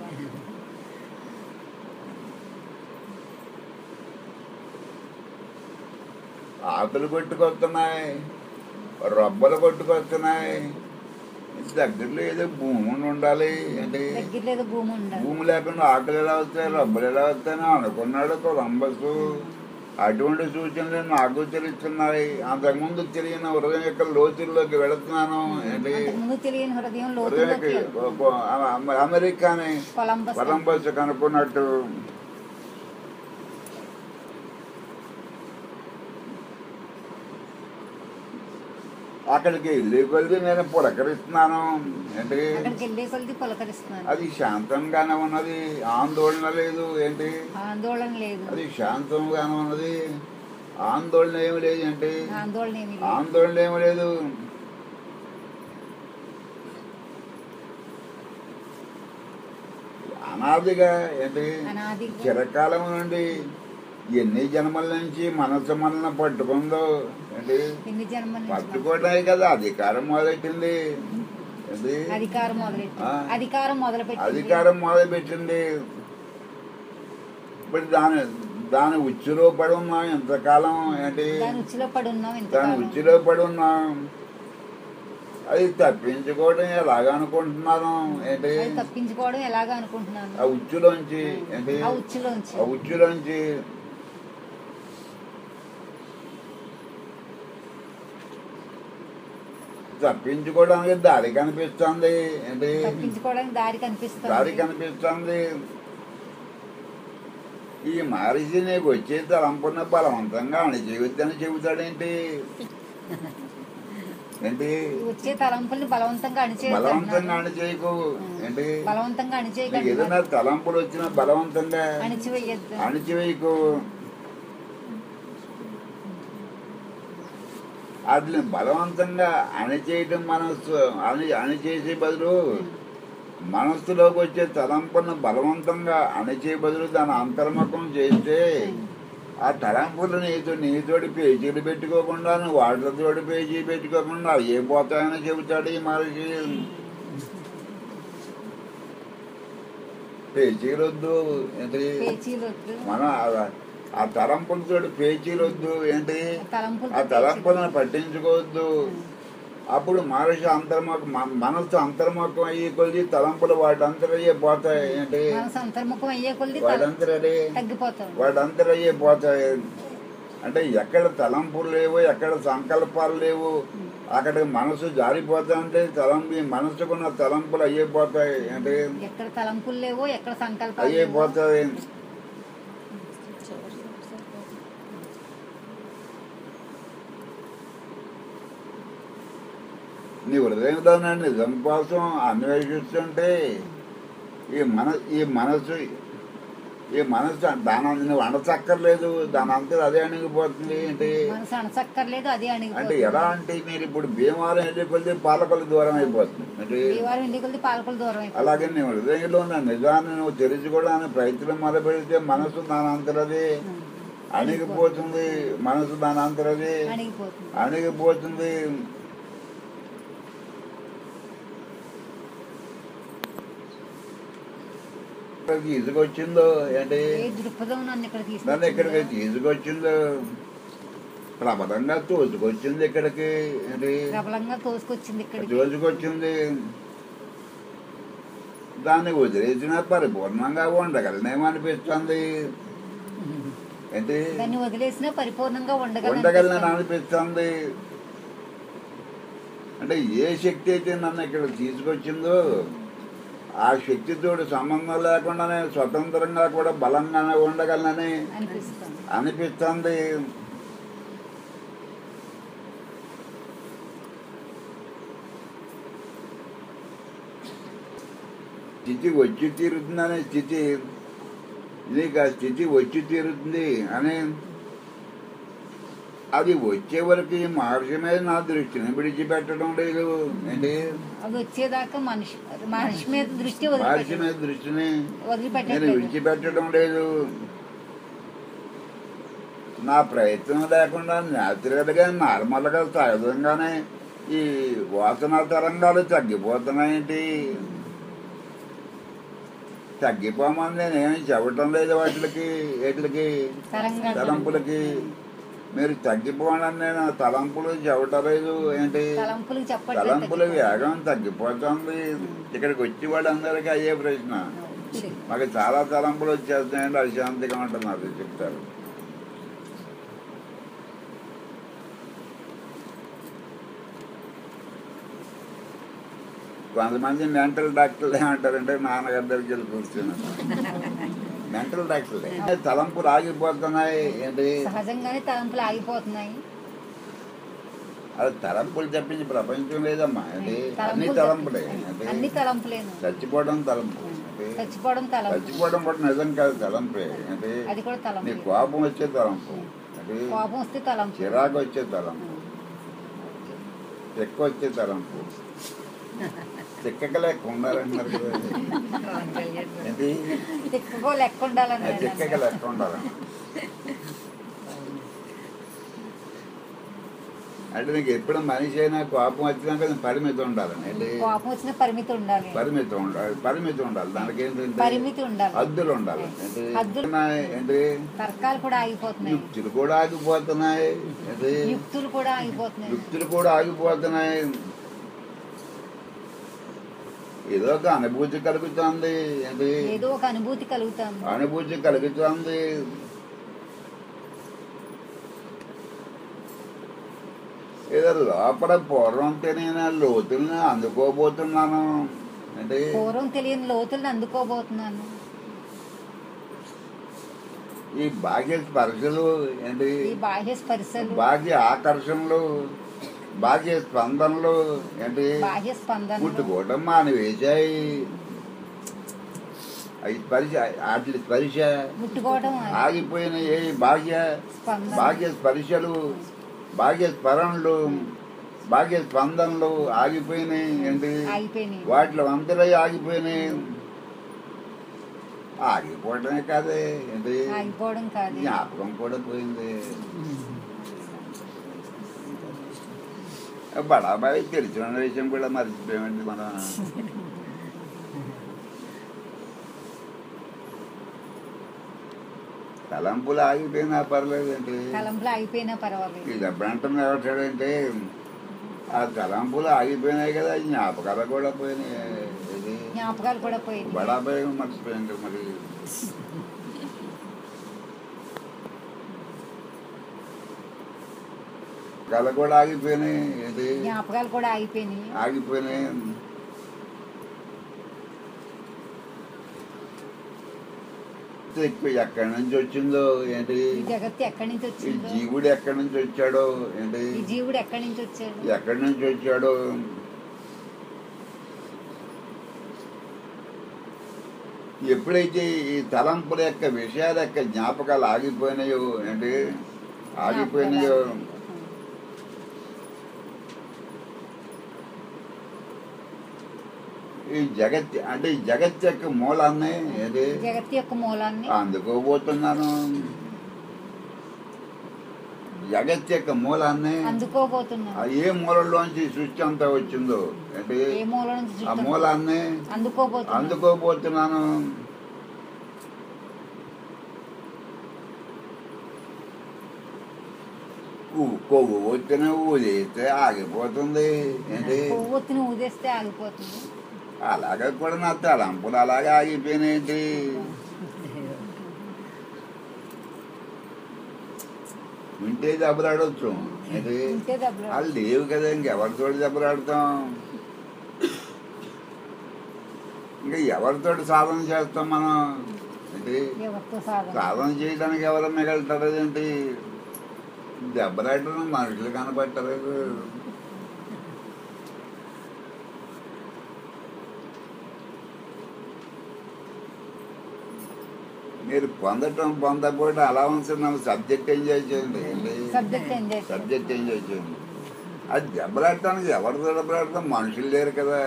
ఆకులు కొట్టుకొస్తున్నాయి రబ్బలు కొట్టుకొస్తున్నాయి దగ్గరలో ఏదో భూమి ఉండి ఉండాలి అంటే దగ్గర లేదు భూమి ఉండాలి భూమి లేకుండా ఆకులు ఎలా వస్తాయి రబ్బలు ఎలా వస్తాయని అనుకున్నాడు కొలంబస్ అటువంటి సూచనలు నాకు తెలుస్తున్నాయి అంతకుముందు తెలియని హృదయం యొక్క లోతుల్లోకి వెళుతున్నాను ఏంటి అంతకుముందు తెలియని హృదయం హృదయకి లోతుల్లోకి అమెరికాని కొలంబస్ కొలంబస్ కనుక్కున్నట్టు అక్కడికి వెళ్ళి కొలిది నేను పులకరిస్తున్నాను ఏంటి అక్కడికి వెళ్ళే కొలిది పులకరిస్తున్నాను అది శాంతంగానే ఉన్నది ఆందోళన లేదు ఏంటి ఆందోళన లేదు అది శాంతంగానే ఉన్నది ఆందోళన ఏమి లేదు ఏంటి ఆందోళన ఏమీ లేదు ఆందోళన ఏమి లేదు అనాదిగా ఏంటి అనాది చిరకాలం నుండి ఎన్ని జన్మల నుంచి మనసు మనల్ని పట్టుకుందో ఏంటి ఎన్ని జన్మల నుంచి పట్టుకోవడమే కదా అధికారం మొదలెట్టింది ఏంటి అధికారం మొదలెట్టి ఆ. అధికారం మొదలుపెట్టి అధికారం మొదలుపెట్టింది ఇప్పుడు దాని దాని ఉచ్చులో పడి ఉన్నాం ఎంతకాలం ఏంటి దాని ఉచ్చిలో పడి ఉన్నాం దాని ఇంతకాలం ఉచ్చులో పడి ఉన్నాం అది తప్పించుకోవడం ఎలాగ అనుకుంటున్నాను ఏంటి అది తప్పించుకోవడం ఎలాగా అనుకుంటున్నాను ఆ ఉచ్చులోంచి ఏంటి ఆ ఉచ్చులోంచి ఆ ఉచ్చులోంచి తప్పించుకోవడానికి దారి కనిపిస్తుంది ఏంటి తప్పించుకోవడానికి దారి దారి కనిపిస్తుంది కనిపిస్తుంది ఈ మహర్షి నీకు వచ్చే తలంపున బలవంతంగా అణిచేయొద్దని చెబుతాడేంటి ఏంటి వచ్చే తలంపుల్ని బలవంతంగా బలవంతంగా అణిచేయద్దు అణిచేయకు ఏంటి బలవంతంగా నీకు అణిచేయకండి ఏదైనా తలంపులు వచ్చినా బలవంతంగా అణిచివేయద్దు అణిచివేయకు వాటిని బలవంతంగా అణిచేయటం మనస్సు అణి అణిచేసే బదులు మనస్సులోకి వచ్చే తలంపులను బలవంతంగా అణిచే బదులు దాని అంతర్ముఖం చేస్తే ఆ తలంపులు నీతో నీతోటి పేజీలు పెట్టుకోకుండా నువ్వు వాటితోటి పేజీ పెట్టుకోకుండా ఏ పోతాయని చెబుతాడు ఈ మనిషి పేజీలు వద్దు ఏంటి పేచీలు వద్దు మన ఆ- ఆ తలంపులతో పేచీలు వద్దు ఏంటి తలంపులు ఆ తలంపులను పట్టించుకోవద్దు అప్పుడు మనిషి అంతర్ముఖం మ- మనస్సు అంతర్ముఖం అయ్యి కొద్ది తలంపులు వాటంతరయ్యే పోతాయి ఏంటి మనసు అంతర్ముఖం అయ్యే కొలిది వాటంతరడే తగ్గిపోతాం వాటంతరయ్యే పోతాయి అంటే ఎక్కడ తలంపులు లేవు ఎక్కడ సంకల్పాలు లేవు అక్కడ మనసు జారిపోతా అంటే తలంపు మనసుకున్న తలంపులు అయ్యే పోతాయి అంటే ఎక్కడ తలంపులు లేవో ఎక్కడ సంకల్పాలు అయ్యే లేవో పోతాయి నీ హృదయంలో నిజం కోసం అన్వేషిస్తుంటే ఈ మన ఈ మనసు ఈ మనసు దాని నువ్వు అణచక్కర్లేదు దాని అంతా అదే అణిగిపోతుంది ఏంటి మనసు అణచక్కర్లేదు అది అంటే అణిగిపోతుంది ఎలా అంటే మీరు ఇప్పుడు భీమవరం వెళ్ళి కొద్ది పాలకొల్లు దూరం అయిపోతుంది అంటే దేవారం ఇంటికి వెళ్తే పాలకులు దూరం అయిపోతుంది అలాగే నీ హృదయంలో ఉన్న నిజాన్ని నువ్వు తెలుసుకోవడానికి ప్రయత్నం మొదలుపెడితే మనసు దాని అంతరది అణిగిపోతుంది మనసు దాని అంతరది అణిగిపోతుంది అణిగిపోతుంది ఇక్కడికి తీసుకొచ్చిందో ఏంటి ఏ దృక్పథం నన్ను ఇక్కడ నన్ను ఇక్కడికి తీసుకొచ్చిందో తీసుకొచ్చిందో ప్రబలంగా తోసుకొచ్చింది ఇక్కడికి ఏంటి ప్రబలంగా తోసుకొచ్చింది ఇక్కడికి రోజుకొచ్చింది దాన్ని వదిలేసిన పరిపూర్ణంగా ఉండగలనేమో అనిపిస్తుంది ఏంటి దాన్ని వదిలేసినా పరిపూర్ణంగా ఉండగలను ఉండగలను అనిపిస్తుంది అంటే ఏ శక్తి అయితే నన్ను ఇక్కడ తీసుకొచ్చిందో ఆ శక్తితో సంబంధం లేకుండానే స్వతంత్రంగా కూడా బలంగానే ఉండగలనని అనిపిస్తుంది అనిపిస్తుంది స్థితి వచ్చి తీరుతుందనే స్థితి నీకు ఆ స్థితి వచ్చి తీరుతుంది అని అది వచ్చే వరకు ఈ మహర్షి మీద నా దృష్టిని విడిచిపెట్టడం లేదు ఏంటి అది వచ్చేదాకా మనిషి మనిషి మీద దృష్టి మహర్షి వదిలిపెట్టాడు మీద దృష్టిని నేను వదిలిపెట్టలేదు విడిచిపెట్టడం లేదు నా ప్రయత్నం లేకుండా న్యాచురల్గా నార్మల్గా సహజంగానే ఈ వాసన తరంగాలు తగ్గిపోతున్నాయేంటి తగ్గిపోమని నేనేమి చెప్పటం లేదు వాటికి వీటికి తరంగాలు. తలంపులకి మీరు తగ్గిపోనని నేను తలంపులు చెప్పటలేదు ఏంటి తలంపులకు చెప్పట్లేదు తలంపుల వేగం తగ్గిపోతుంది ఇక్కడికి వచ్చి వాళ్ళందరికీ అయ్యే ప్రశ్న మాకు చాలా తలంపులు వచ్చేస్తున్నాయండి అశాంతిగా ఉంటున్నారు చెప్తారు కొంతమంది మెంటల్ డాక్టర్లు ఏమంటారంటే నాన్నగారి దగ్గరికి వెళ్ళి కూర్చున్నారు మెంటల్ డాక్టర్లే తలంపులు ఆగిపోతున్నాయి ఏంటి సహజంగానే తలంపులు ఆగిపోతున్నాయి అది తలంపులు తప్పించి ప్రపంచం లేదమ్మా అది అన్ని తలంపులు తలంపులే తప్ప- అది అన్ని తలంపులేను చచ్చిపోవడం తలంపు అది చచ్చిపోవడం తలంపు చచ్చిపోవడం కూడా నిజం కాదు తలంపే అంటే అది కూడా నీ తలంపు కోపం వచ్చే తలంపు అది కోపం వస్తే తలంపు చిరాకు వచ్చే తలంపు చెక్క వచ్చే తలంపు చెక్కక లెక్క ఉండాలంటున్నారు కదా ఏంటి ఎక్కువ లెక్క ఉండాలని ఆ చెక్కక లెక్క ఉండాలని అంటే నీకు ఎప్పుడు మనిషి అయినా కోపం వచ్చినాక నీకు పరిమితి ఉండాలని ఏంటి కోపం వచ్చిన పరిమితి ఉండాలి పరిమితి ఉండాలి పరిమితి ఉండాలి దానికి ఏంటంటే పరిమితి ఉండాలి హద్దులు ఉండాలి ఏంటి హద్దులు. ఏంటి తర్కాలు కూడా ఆగిపోతున్నాయి యుక్తులు కూడా ఆగిపోతున్నాయి ఏంటి యుక్తులు కూడా ఆగిపోతున్నాయి యుక్తులు కూడా ఆగిపోతున్నాయి ఏదో ఒక అనుభూతి కలుగుతుంది ఏంటి ఏదో ఒక అనుభూతి కలుగుతాం అనుభూతి కలుగుతుంది ఏదో లోపల పూర్వం తెలియని లోతుల్ని అందుకోబోతున్నాను అంటే పూర్వం తెలియని లోతులను అందుకోబోతున్నాను ఈ బాహ్య స్పర్శలు ఏంటి ఈ బాహ్య స్పర్శలు బాహ్య ఆకర్షణలు బాహ్య స్పందనలు ఏంటి బాహ్య స్పందనలు ముట్టుకోవడం మానివేశాయి అవి స్పర్శ వాటి స్పర్శ ముట్టుకోవడం ఆగిపోయిన ఏ బాహ్య స్పందన బాహ్య స్పర్శలు బాహ్య స్మరణలు బాహ్య స్పందనలు ఆగిపోయినాయి ఏంటి ఆగిపోయినాయి వాటిలో అందరూ ఆగిపోయినాయి ఆగిపోవడమే కాదే ఏంటి ఆగిపోవడం కాదు జ్ఞాపకం కూడా పోయింది బడాబాయి తెలిసిన విషయం కూడా మర్చిపోయామండి మనం తలంపులు ఆగిపోయినా పర్లేదండి తలంపులు ఆగిపోయినా పర్వాలేదు ఇది ఎప్పుడంటున్నా ఏమంటాడంటే ఆ తలంపులు ఆగిపోయినాయి కదా ఈ జ్ఞాపకాలు కూడా పోయినాయి ఇది జ్ఞాపకాలు కూడా పోయినాయి బడాబాయి మర్చిపోయాం కదా మరి కళ కూడా ఆగిపోయినాయి ఇది జ్ఞాపకాలు కూడా ఆగిపోయినాయి ఆగిపోయినాయి ఎక్కువ ఎక్కడి నుంచి వచ్చిందో ఏంటి ఈ జగత్తు ఎక్కడి నుంచి ఈ వచ్చిందో జీవుడు ఎక్కడి నుంచి వచ్చాడో ఏంటి ఈ జీవుడు ఎక్కడి నుంచి వచ్చాడు ఎక్కడి నుంచి వచ్చాడో ఎప్పుడైతే ఈ తలంపుల యొక్క విషయాల యొక్క జ్ఞాపకాలు ఆగిపోయినాయో ఏంటి ఆగిపోయినాయో ఈ జగత్ అంటే ఈ జగత్ యొక్క మూలాన్ని ఏది జగత్తు యొక్క మూలాన్ని అందుకోబోతున్నాను జగత్ యొక్క మూలాన్ని ఆ అందుకోబోతున్నాను ఏ మూలంలోంచి ఈ సృష్టి అంతా వచ్చిందో అంటే ఏ మూల నుంచి ఆ సృష్టి మూలాన్ని అందుకోబోతున్నాను అందుకోబోతున్నాను ఊ- కొవ్వు వచ్చిన ఊదేస్తే ఆగిపోతుంది ఏంటి కొవ్వొత్తిని ఊదేస్తే ఆగిపోతుంది అలాగే కూడా నా తలంపులు అలాగే ఆగిపోయినాయండి ఉంటే దెబ్బలాడవచ్చు ఏంటి ఉంటే దెబ్బలు వాళ్ళు లేవు కదా ఇంకెవరితో దెబ్బలాడతాం ఇంకా ఎవరితో సాధన చేస్తాం మనం ఏంటి ఎవరితో సాధన సాధన చేయడానికి ఎవరు మిగలుతారు ఏంటి దెబ్బలాడడం మనుషులు కనబట్టలేదు మీరు పొందటం పొందకపోవడం అలా ఉంచున్నాం సబ్జెక్ట్ ఎంజాయ్ చేయండి ఏంటి సబ్జెక్ట్ ఎంజాయ్ చేయాలి. సబ్జెక్ట్ ఎంజాయ్ చేయండి అది దెబ్బలాడటానికి ఎవరితో దెబ్బలాడతాం మనుషులు లేరు కదా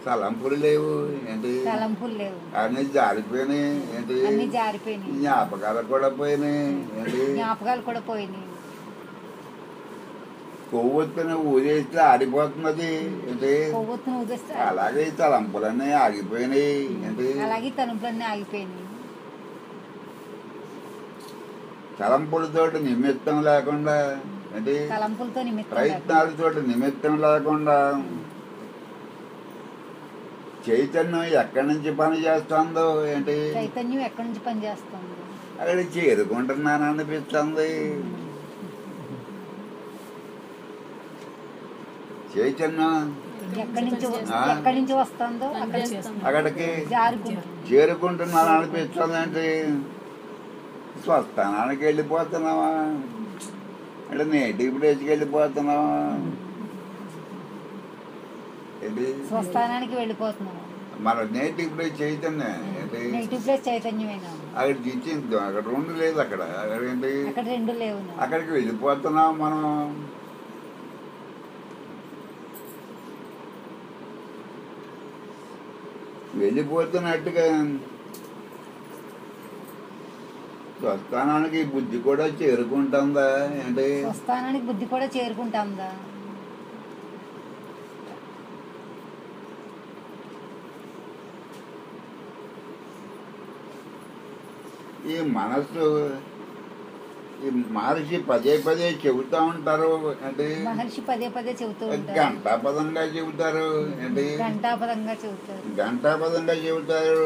తలంపులు లేవు ఏంటి తలంపులు లేవు అన్ని జారిపోయినాయి ఏంటి అన్ని జారిపోయినాయి జ్ఞాపకాలు కూడా పోయినాయి ఏంటి జ్ఞాపకాలు కూడా పోయినాయి కొవ్వొత్తున ఊరేస్తే ఆడిపోతున్నది ఏంటి కొవ్వొత్తును ఉదిస్తే అలాగే ఈ తలంపులన్నీ ఆగిపోయినాయి ఏంటి అలాగే తలుపులన్నీ ఆగిపోయినాయి తలంపులతోటి నిమిత్తం లేకుండా ఏంటి తలంపులతో నిమిత్తం లేకుండా. ప్రయత్నాలతోటి నిమిత్తం లేకుండా చైతన్యం ఎక్కడి నుంచి పని చేస్తుందో ఏంటి చైతన్యం ఎక్కడి నుంచి పనిచేస్తుంది అక్కడ చేరుకుంటున్నాను అనిపిస్తుంది చైతన్యం ఎక్కడి నుంచి వ- ఆ. ఎక్కడి నుంచి వస్తుందో అక్కడ అక్కడికి జారుకుంటుంది చేరుకుంటున్నాను అనిపిస్తుంది అంటే స్వస్థానానికి వెళ్ళిపోతున్నావా అంటే నేటివ్ ప్లేస్కి వెళ్ళిపోతున్నావా ఏంటి స్వస్థానానికి వెళ్ళిపోతున్నాం మన నేటివ్ ప్లేస్ చైతన్యం ఏంటి నెగిటివ్ ప్లేస్ చైతన్యమేనా అక్కడ ఇచ్చింది అక్కడ రెండు లేదు అక్కడ అక్కడ ఏంటి అక్కడ రెండు లేవు అక్కడికి వెళ్ళిపోతున్నాం మనం వెళ్ళిపోతున్నట్టుగా స్వస్థానానికి బుద్ధి కూడా చేరుకుంటుందా ఏంటి స్వస్థానానికి బుద్ధి కూడా చేరుకుంటాందా ఈ మనస్సు ఈ మహర్షి పదే పదే చెబుతా ఉంటారు అంటే మహర్షి పదే పదే చెబుతూ ఉంటారు గంటాపదంగా చెబుతారు ఏంటి ఘంటాపదంగా చెబుతారు గంటాపదంగా చెబుతారు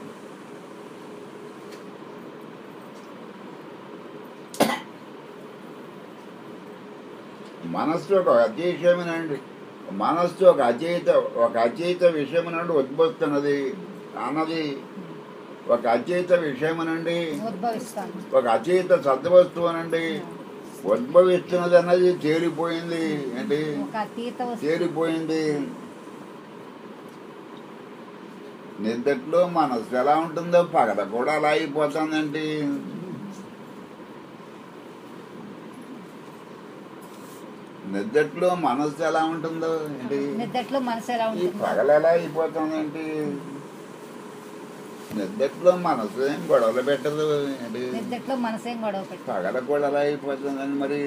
మనస్సు ఒక అతీశమైనండి మనస్సు ఒక అచేత ఒక అచేత విషయం నుండి ఉద్భవిస్తున్నది అన్నది ఒక అచేత విషయం నుండి ఉద్భవిస్తాను ఒక అచేత సద్వస్తువు నుండి ఉద్భవిస్తున్నది అన్నది తేలిపోయింది ఏంటి ఒక అతీత వస్తువు తేలిపోయింది నిద్దట్లో మనసు ఎలా ఉంటుందో పగల కూడా అలా అయిపోతుందండి నిద్దట్లో మనసు ఎలా ఉంటుందో ఏంటి నిద్దట్లో మనసు ఎలా ఈ ఉంటుంది పగల ఎలా అయిపోతుందండి నిద్దట్లో మనసు ఏం గొడవలు పెట్టదు ఏంటి నిద్దట్లో మనసేం గొడవ పెట్టు పగల కూడా అలా అయిపోతుందని మరి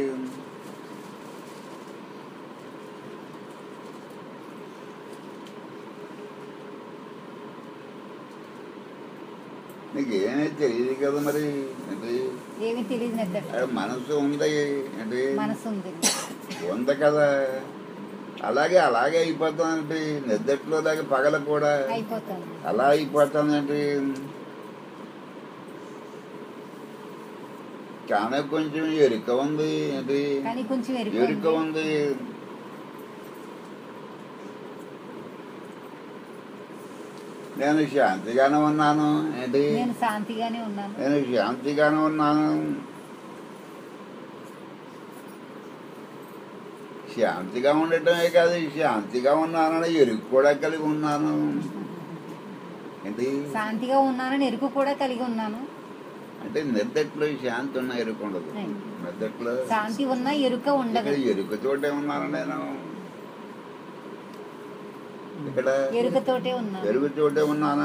నీకు ఏమీ తెలియదు కదా మరి ఏంటి ఏమీ తెలియదు నిద్దట్లో ఆ మనసు ఉంది ఏంటి మనసు ఉంది ఉంది కదా అలాగే అలాగే అయిపోతుందంటే నిద్దట్లో దాకా పగల కూడా అయిపోతుంది అలా అయిపోతుందంటే కానీ కొంచెం ఎరుక ఉంది ఏంటి కానీ కొంచెం ఎరుక ఎరుక ఉంది నేను శాంతిగానే ఉన్నాను ఏంటి నేను శాంతిగానే ఉన్నాను నేను శాంతిగానే ఉన్నాను శాంతిగా ఉండటమే కాదు శాంతిగా ఉన్నానని ఎరుకు కూడా కలిగి ఉన్నాను ఏంటి శాంతిగా ఉన్నానని ఎరుకు కూడా కలిగి ఉన్నాను అంటే నిద్దట్లో శాంతి ఉన్న ఎరుకు ఉండదు Hmm. నిద్దట్లో శాంతి ఉన్నా ఎరుక ఉండదు ఇక్కడ ఎరుకతోటే ఉన్నాను నేను ఇక్కడ ఎరుకతోటే ఉన్నాను ఎరుగుతోటే ఉన్నాను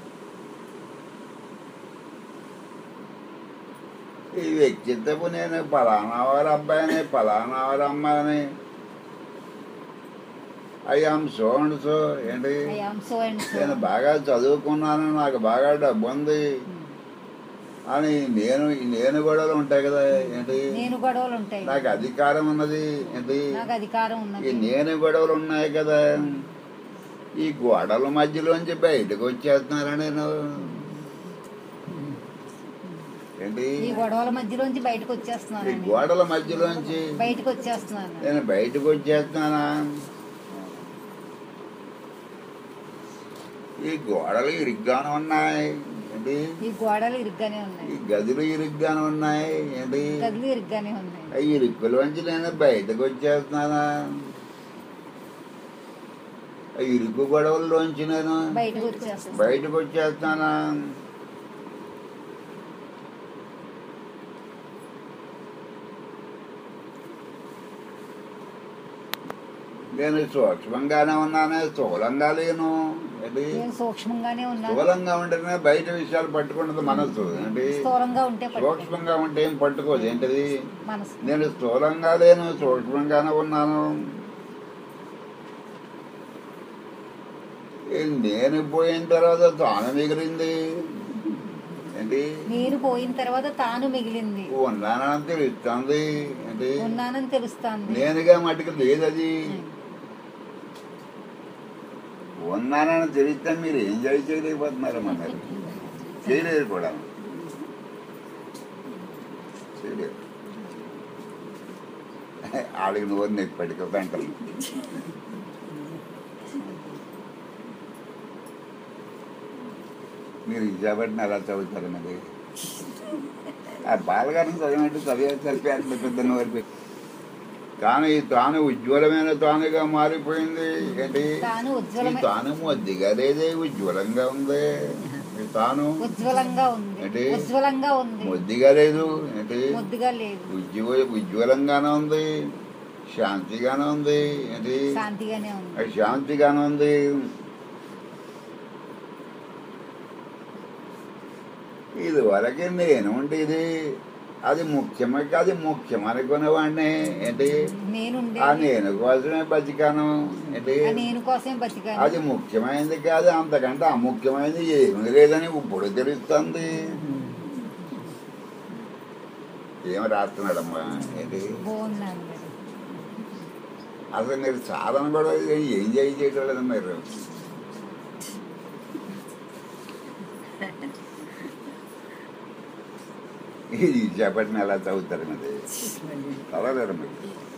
ఈ వ్యక్తిత్వపు నేను పలానా వారి అబ్బాయిని పలానా వారి అమ్మాయిని I am so and so ఏంటి I am so and so నేను బాగా చదువుకున్నాను నాకు బాగా డబ్బు ఉంది అని నేను నేను గొడవలు ఉంటాయి కదా ఏంటి నేను గొడవలు ఉంటాయి నాకు అధికారం ఉన్నది ఏంటి నాకు అధికారం ఈ ఉన్నది నేను గొడవలు ఉన్నాయి కదా ఈ గోడల మధ్యలోంచి బయటకు వచ్చేస్తున్నారా నేను ఏంటి ఈ గొడవల మధ్యలోంచి బయటకు ఈ వచ్చేస్తున్నాను గోడల మధ్యలోంచి బయటకు వచ్చేస్తున్నాను నేను బయటకు వచ్చేస్తున్నానా ఈ గోడలు ఇరుగ్గానే ఉన్నాయి ఏంటి ఈ గోడలు ఇరుగ్గానే ఈ ఉన్నాయి గదులు ఇరుగ్గానే ఉన్నాయి ఏంటి గదులు ఇరుగ్గానే ఉన్నాయి ఈ ఇరుక్కులోంచి నేను బయటకు వచ్చేస్తున్నానా ఆ ఇరుకు గొడవల్లోంచి నేను బయటకు వచ్చేస్తున్నాను బయటకు వచ్చేస్తానా నేను సూక్ష్మంగానే ఉన్నానే స్థూలంగా లేను ఏంటి నేను సూక్ష్మంగానే ఉన్నాను స్థూలంగా ఉంటేనే బయట విషయాలు పట్టుకున్నది మనసు ఏంటి స్థూలంగా ఉంటే పట్టు సూక్ష్మంగా ఉంటే ఏం పట్టుకోదు ఏంటిది మనసు నేను స్థూలంగా లేను సూక్ష్మంగానే ఉన్నాను ఈ నేను పోయిన తర్వాత తాను మిగిలింది ఏంటి నేను పోయిన తర్వాత తాను మిగిలింది ఉన్నానని తెలుస్తుంది ఏంటి ఉన్నానని తెలుస్తాంది నేనుగా మటుకు లేదు అది ఉన్నానని తెలిస్తే మీరు ఏం చేయి చేయలేకపోతున్నారు మరి చేయలేరు కూడా చేయలేరు ఆడికి నువ్వు నీకు పడిక గంటలు మీరు ఇచ్చాబట్టిన అలా చదువుతారు మరి ఆ బాలగారిని చదివినట్టు చదివే చదివేట్లు పెద్ద నోరు తాను ఈ తాను ఉజ్వలమైన తానుగా మారిపోయింది ఏంటి తాను ఈ ఉజ్వలమే తాను మొద్దిగా లేదే ఉజ్వలంగా ఉంది ఈ తాను ఉజ్వలంగా ఉంది ఏంటి? ఉజ్వలంగా ఉంది మొద్దిగా లేదు ఏంటి ముద్దుగా లేదు ఉజ్వల ఉజ్వలంగానే ఉంది శాంతిగానే ఉంది ఏంటి శాంతిగానే ఉంది అది శాంతిగానే ఉంది ఇది వరకు నేను ఉండేది అది ముఖ్యమే అది ముఖ్యం అనుకునేవాడిని ఏంటి నేనుండే ఆ నేను కోసమే బతికాను ఏంటి ఆ నేను కోసమే బతికాను అది ముఖ్యమైనది కాదు అంతకంటే అముఖ్యమైనది ఏమీ లేదని ఇప్పుడు తెలుస్తుంది ఏం రాస్తున్నాడమ్మా ఏంటి బాగున్నాను మరి. అసలు మీరు సాధన కూడా ఏం చేయి చేయడం లేదు మీరు ఇది చేపట్టిన ఎలా చదువుతారు మరి చదవలేరు మీరు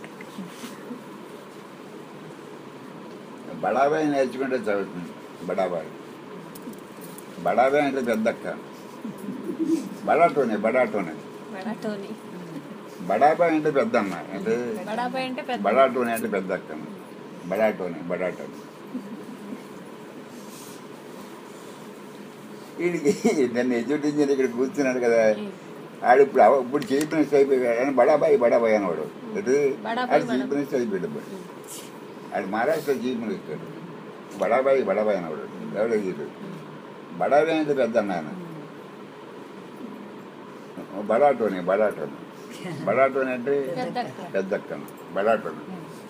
బడాబాయి నేర్చుకుంటే చదువుతుంది బడాబాయి బడాబాయి అంటే పెద్దక్క బడాటోనే బడాటోనే బడాటోని బడాబాయి అంటే పెద్దమ్మ అంటే బడాబాయ్ అంటే పెద్ద బడాటోని అంటే పెద్ద అక్క బడాటోని బడాటోని వీడికి నన్ను ఎడ్యుకేషన్ ఇక్కడ కూర్చున్నాడు కదా ఆడు ఇప్పుడు అవ- ఇప్పుడు చైతన్య అయిపోయాడు ఆయన బడాబాయి బడాబాయి అనేవాడు ఇది బడాబాయి, ఆడు చైతన్య అయిపోయాడు ఆడు మహారాష్ట్ర చీఫ్ మినిస్టర్ బడాబాయి బడాబాయి అనేవాడు ఎవడో ఇది బడాబాయి అంటే పెద్ద అన్న ఆయన బడాటోని బడాటోని బడాటోని అంటే పెద్దక్క. పెద్దక్కను బడాటోని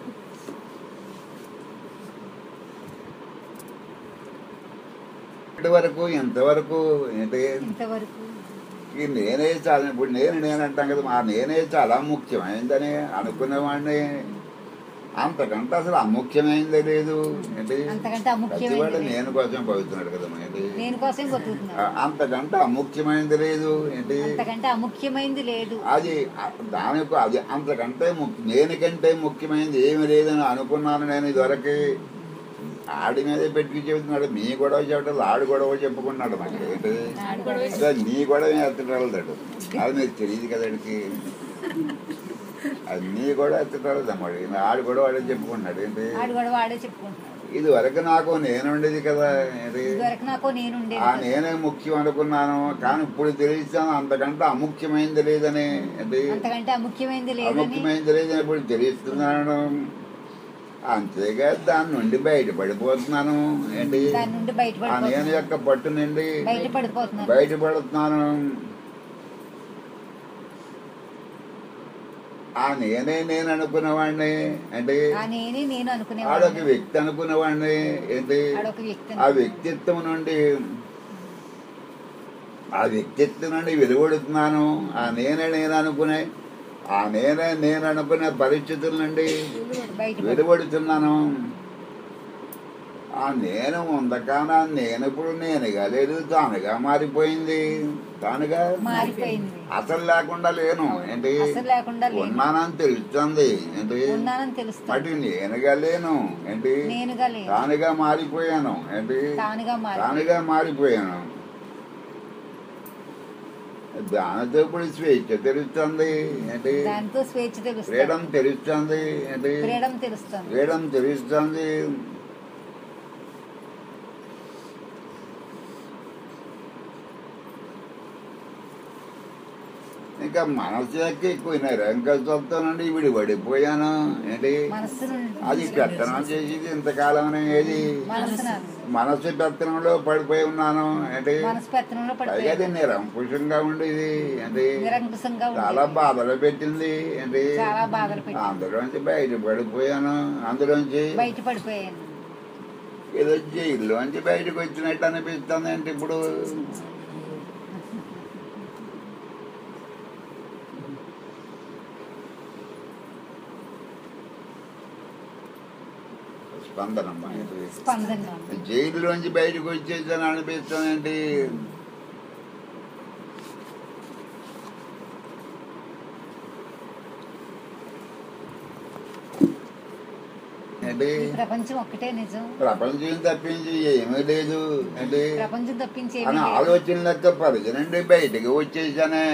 ఇప్పటి వరకు ఎంతవరకు ఏంటి ఇంతవరకు ఈ నేనే చాలా ఇప్పుడు నేను నేను అంటాం కదా మా నేనే చాలా ముఖ్యమైందని అనుకునేవాడిని అంతకంటే అసలు అముఖ్యమైందే లేదు ఏంటి అంతకంటే ప్రతివాడు అముఖ్యమైనది నేను కోసం పడుతున్నాడు కదా ఏంటి నేను కోసమే ఆ, బతుకుతున్నాను అంతకంటే అముఖ్యమైనది లేదు ఏంటి అంతకంటే అముఖ్యమైనది లేదు అది ఆ, దానికి అది అంతకంటే ముఖ్య నేనికంటే ముఖ్యమైనది ఏమి లేదని అనుకున్నాను నేను ఇదివరకు ఆడి మీదే పెట్టి చెబుతున్నాడు మీ గొడవ చెప్పడం ఆడు గొడవ చెప్పుకున్నాడు నాకు ఏంటి ఆడు గొడవ అదే నీ గొడవ ఎత్తగలదాడు అది మీకు తెలియదు కదండి అది నీ గొడవ ఎత్తగలదమ్మాడు ఆడు గొడవ ఆడే చెప్పుకున్నాడు ఏంటి ఆడు కూడా వాడే చెప్పుకుంటున్నాడు ఇది వరకు నాకు నేను ఉండేది కదా ఏంటి ఇదివరకు నాకు నేనుండేది ఆ కదా. నేనే ముఖ్యం అనుకున్నాను కానీ ఇప్పుడు తెలిసాను అంతకంటే అముఖ్యమైనది లేదని ఏంటి అంతకంటే అముఖ్యమైనది లేదని అముఖ్యమైనది లేదని ఇప్పుడు తెలుస్తున్నాను అంతేగా దాని నుండి బయటపడిపోతున్నాను ఏంటి దాని నుండి ఆ నేను బయటపడిపోతున్నాను యొక్క పట్టు నుండి బయటపడిపోతున్నాను బయటపడుతున్నాను ఆ నేనే నేను అనుకున్నవాడిని అంటే ఆ నేనే నేను ఆడొక అనుకునేవాడు వ్యక్తి అనుకున్నవాడిని ఏంటి ఆడొక వ్యక్తి ఆ వ్యక్తిత్వం నుండి ఆ వ్యక్తిత్వం నుండి వెలువడుతున్నాను ఆ నేనే నేను అనుకునే ఆ నేనే నేను అనుకునే పరిస్థితుల నుండి బయటపడి వెలువడుతున్నాను ఆ నేను ఉందకానా నేను ఇప్పుడు నేనుగా లేదు తానుగా మారిపోయింది తానుగా మారిపోయింది అసలు లేకుండా లేను ఏంటి అసలు లేకుండా లేను ఉన్నానని తెలుస్తుంది ఏంటి ఉన్నానని తెలుస్తాను మటి నేనుగా లేను ఏంటి నేనుగా లేను తానుగా మారిపోయాను ఏంటి తానుగా మారి తానుగా మారిపోయాను దానితో ఇప్పుడు స్వేచ్ఛ తెలుస్తుంది ఏంటి దాంతో స్వేచ్ఛ తెలుస్తుంది ఫ్రీడమ్ తెలుస్తుంది ఏంటి ఫ్రీడమ్ తెలుస్తుంది ఫ్రీడమ్ తెలుస్తుంది ఇంకా మనసు ఎక్క ఎక్కువ ఇంకా చూస్తానండి ఇప్పుడు పడిపోయాను ఏంటి మనస్సు నుండి అది పెత్తనం చేసేది ఇంతకాలం ఏది మనస్సు మనసు పెత్తనంలో పడిపోయి ఉన్నాను ఏంటి మనసు పెత్తనంలో పైగా పడిపోయాడు అది నిరంకుశంగా ఉండేది ఏంటి నిరంకుశంగా చాలా ఉండేది. బాధలు పెట్టింది ఏంటి చాలా బాధలు పెట్టింది. అందులోంచి బయట పడిపోయాను అందులోంచి బయట పడిపోయాను ఏదో జైల్లోంచి బయటకు వచ్చినట్టు అనిపిస్తుంది అంటే ఇప్పుడు స్పందనమ్మా ఇది. స్పందన జైలులోంచి బయటకు వచ్చేసాను అనిపిస్తుందండి ఏంటి ఈ ప్రపంచం ఒక్కటే నిజం ప్రపంచం తప్పించి ఏమీ లేదు ఏంటి ప్రపంచం తప్పించి ఏమీ అని లేదు. ఆలోచన లెక్క పరిధి నుండి బయటకు వచ్చేసానే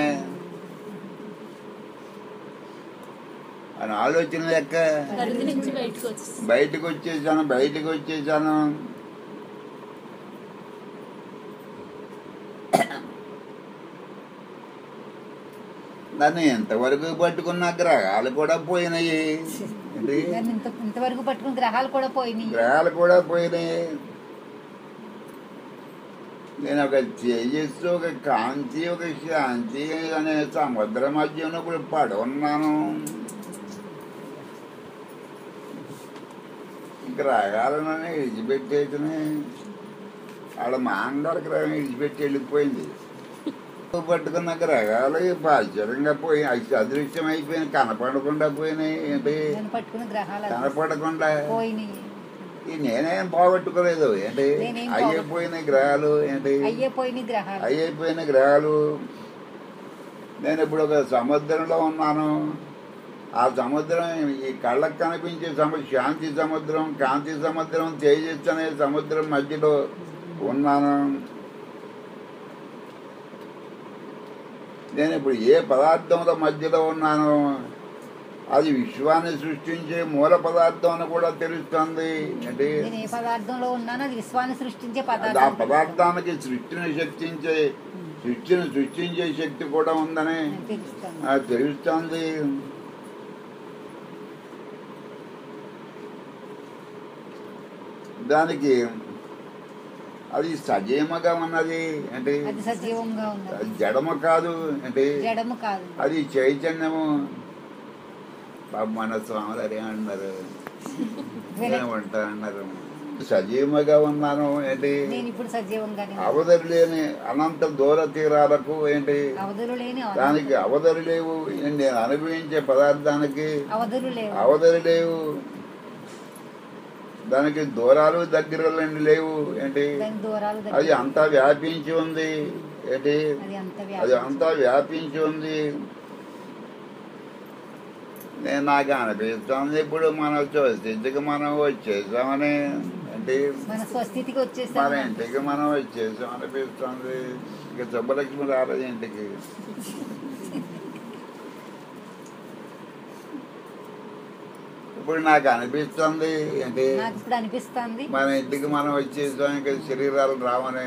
అని ఆలోచన లెక్క పరిధి నుంచి బయటకు వచ్చి బయటకు వచ్చేసాను బయటకు వచ్చేసాను నన్ను ఎంతవరకు పట్టుకున్న గ్రహాలు కూడా పోయినాయి ఏంటి? నన్ను ఇంత ఇంతవరకు పట్టుకుని గ్రహాలు కూడా పోయినాయి గ్రహాలు కూడా పోయినాయి నేను ఒక తేజస్సు ఒక కాంతి ఒక శాంతి అనే సముద్ర మధ్యలో ఇప్పుడు పడి ఉన్నాను గ్రహాలను విడిచిపెట్టేసిన ఆడ మాంగళ గ్రహం విడిచిపెట్టి వెళ్ళిపోయింది పట్టుకున్న గ్రహాలు పాశ్చర్యంగా పోయి అవి అదృశ్యం అయిపోయినాయి కనపడకుండా పోయినాయి ఏంటి నన్ను పట్టుకుని గ్రహాలు అదృశ్యం కనపడకుండా పోయినాయి ఈ నేనేం పోగొట్టుకోలేదు ఏంటి నేనేం అయ్యిపోయిన గ్రహాలు ఏంటి అయ్యే పోయినాయి గ్రహాలు అయ్యిపోయిన గ్రహాలు నేను ఇప్పుడు ఒక సముద్రంలో ఉన్నాను ఆ సముద్రం ఈ కళ్ళకు కనిపించే సము శాంతి సముద్రం కాంతి సముద్రం తేజస్సు అనే సముద్రం మధ్యలో ఉన్నాను నేను ఇప్పుడు ఏ పదార్థముల మధ్యలో ఉన్నాను అది విశ్వాన్ని సృష్టించే మూల పదార్థం అని కూడా తెలుస్తుంది అంటే నేను ఏ పదార్థంలో ఉన్నానో అది విశ్వాన్ని సృష్టించే అది ఆ పదార్థం పదార్థానికి సృష్టిని శక్తించే సృష్టిని సృష్టించే శక్తి కూడా ఉందని నాకు తెలుస్తుంది ఆ తెలుస్తుంది దానికి అది సజీవగా ఉన్నది అంటే అది సజీవంగా ఉన్నది అది జడము కాదు అంటే జడము కాదు అది చైతన్యము పాప మన స్వాములు అదే అన్నారు ఏమంటా అన్నారు సజీవముగా ఉన్నాను ఏంటి నేను ఇప్పుడు సజీవంగానే ఉన్నాను. అవధులు లేని అనంత దూర తీరాలకు ఏంటి అవధులు లేని అవధులు. దానికి అవధులు లేవు నేను అనుభవించే పదార్థానికి అవధులు లేవు అవధులు లేవు దానికి దూరాలు దగ్గరలండి లేవు ఏంటి దాని దూరాలు అది దగ్గర అంతా వ్యాపించి ఉంది ఏంటి అది అంత అది వ్యాపించి అంతా వ్యాపించి ఉంది నేను నాకు అనిపిస్తుంది ఇప్పుడు మన స్థితికి మనం వచ్చేసామని అంటే మన స్వస్థితికి మన వచ్చేసాము ఇంటికి మనం వచ్చేసాం అనిపిస్తుంది ఇక సుబ్బలక్ష్మి రాలేదు ఇంటికి ఇప్పుడు నాకు అనిపిస్తుంది అంటే నాకు ఇప్పుడు అనిపిస్తుంది మన ఇంటికి మనం వచ్చేసాం ఇంకా శరీరాలు రావని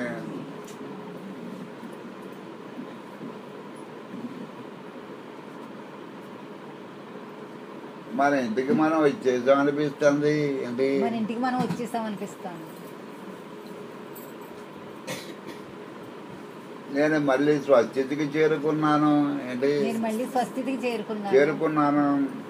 మన ఇంటికి మనం వచ్చేసాం అనిపిస్తుంది ఏంటి మన ఇంటికి మనం వచ్చేసాం అనిపిస్తుంది నేను మళ్ళీ స్వస్థితికి చేరుకున్నాను ఏంటి నేను మళ్ళీ స్వస్థితికి చేరుకున్నాను చేరుకున్నాను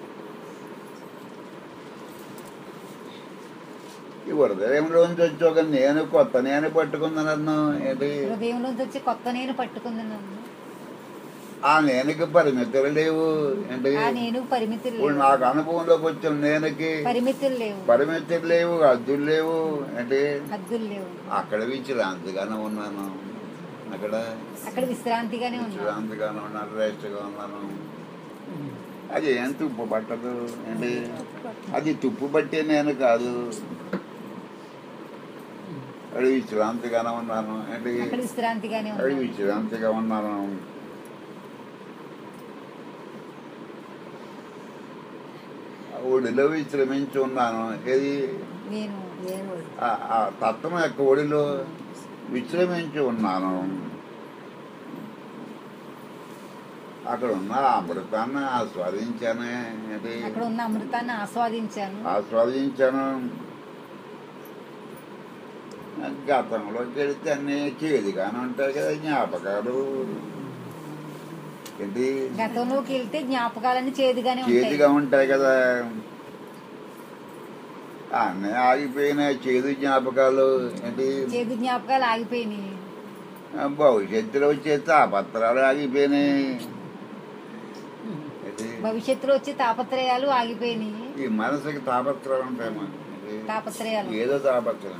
ఈ హృదయంలోంచి వచ్చి ఒక నేను కొత్త నేను పట్టుకుందనన్ను ఏంటి హృదయంలోంచి వచ్చి కొత్త నేను పట్టుకున్నాను ఆ నేనుకి పరిమితులు లేవు ఏంటి ఆ నేను పరిమితులు ఇప్పుడు లేవు నాకు అనుభవంలోకి వచ్చిన నేనుకి పరిమితులు లేవు పరిమితులు లేవు అద్దులు లేవు ఏంటి హద్దులు లేవు అక్కడ విశ్రాంతిగానే ఉన్నాను అక్కడ అక్కడ విశ్రాంతిగానే ఉన్నాను విశ్రాంతిగానే ఉన్నాను రెస్ట్గా ఉన్నాను అది ఏం తుప్పు పట్టదు ఏంటి అది తుప్పు పట్టే నేను కాదు అది విశ్రాంతిగానే ఉన్నాను ఏంటి అక్కడ విశ్రాంతిగానే అది ఉన్నాను విశ్రాంతిగా ఉన్నాను ఆ ఒడిలో విశ్రమించి ఉన్నాను ఏది నేను ఆ- ఆ తత్వం యొక్క ఒడిలో విశ్రమించి ఉన్నాను అక్కడ ఉన్న అమృతాన్ని ఆస్వాదించాను ఏంటి అక్కడ ఉన్న అమృతాన్ని ఆస్వాదించాను ఆస్వాదించాను గతంలోకి వెళితే అన్నీ చేదుగానే ఉంటాయి కదా జ్ఞాపకాలు ఏంటి గతంలోకి వెళ్తే జ్ఞాపకాలన్నీ చేదుగానే చేదుగా ఉంటాయి ఉంటాయి కదా అన్నీ ఆగిపోయినాయి చేదు జ్ఞాపకాలు ఏంటి చేదు జ్ఞాపకాలు ఆగిపోయినాయి భవిష్యత్తులో వచ్చే తాపత్రాలు ఆగిపోయినాయి ఏంటి? భవిష్యత్తులో వచ్చే తాపత్రయాలు ఆగిపోయినాయి ఈ మనసుకి తాపత్రాలు ఉంటాయి మనకి. ఏంటి? తాపత్రయాలు ఏదో తాపత్రం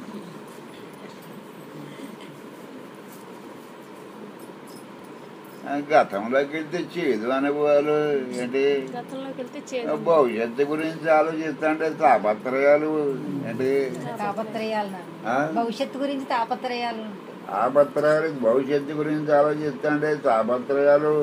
ఆ గతంలోకి వెళ్తే చేదు అనుభవాలు ఏంటి గతంలోకి వెళ్తే చేదు భవిష్యత్తు గురించి ఆలోచిస్తుంటే తాపత్రయాలు ఏంటి తాపత్రయాలు నాన్న. ఆ? భవిష్యత్తు గురించి తాపత్రయాలు ఉంటాయి తాపత్రయాలు భవిష్యత్తు గురించి ఆలోచిస్తుంటే తాపత్రయాలు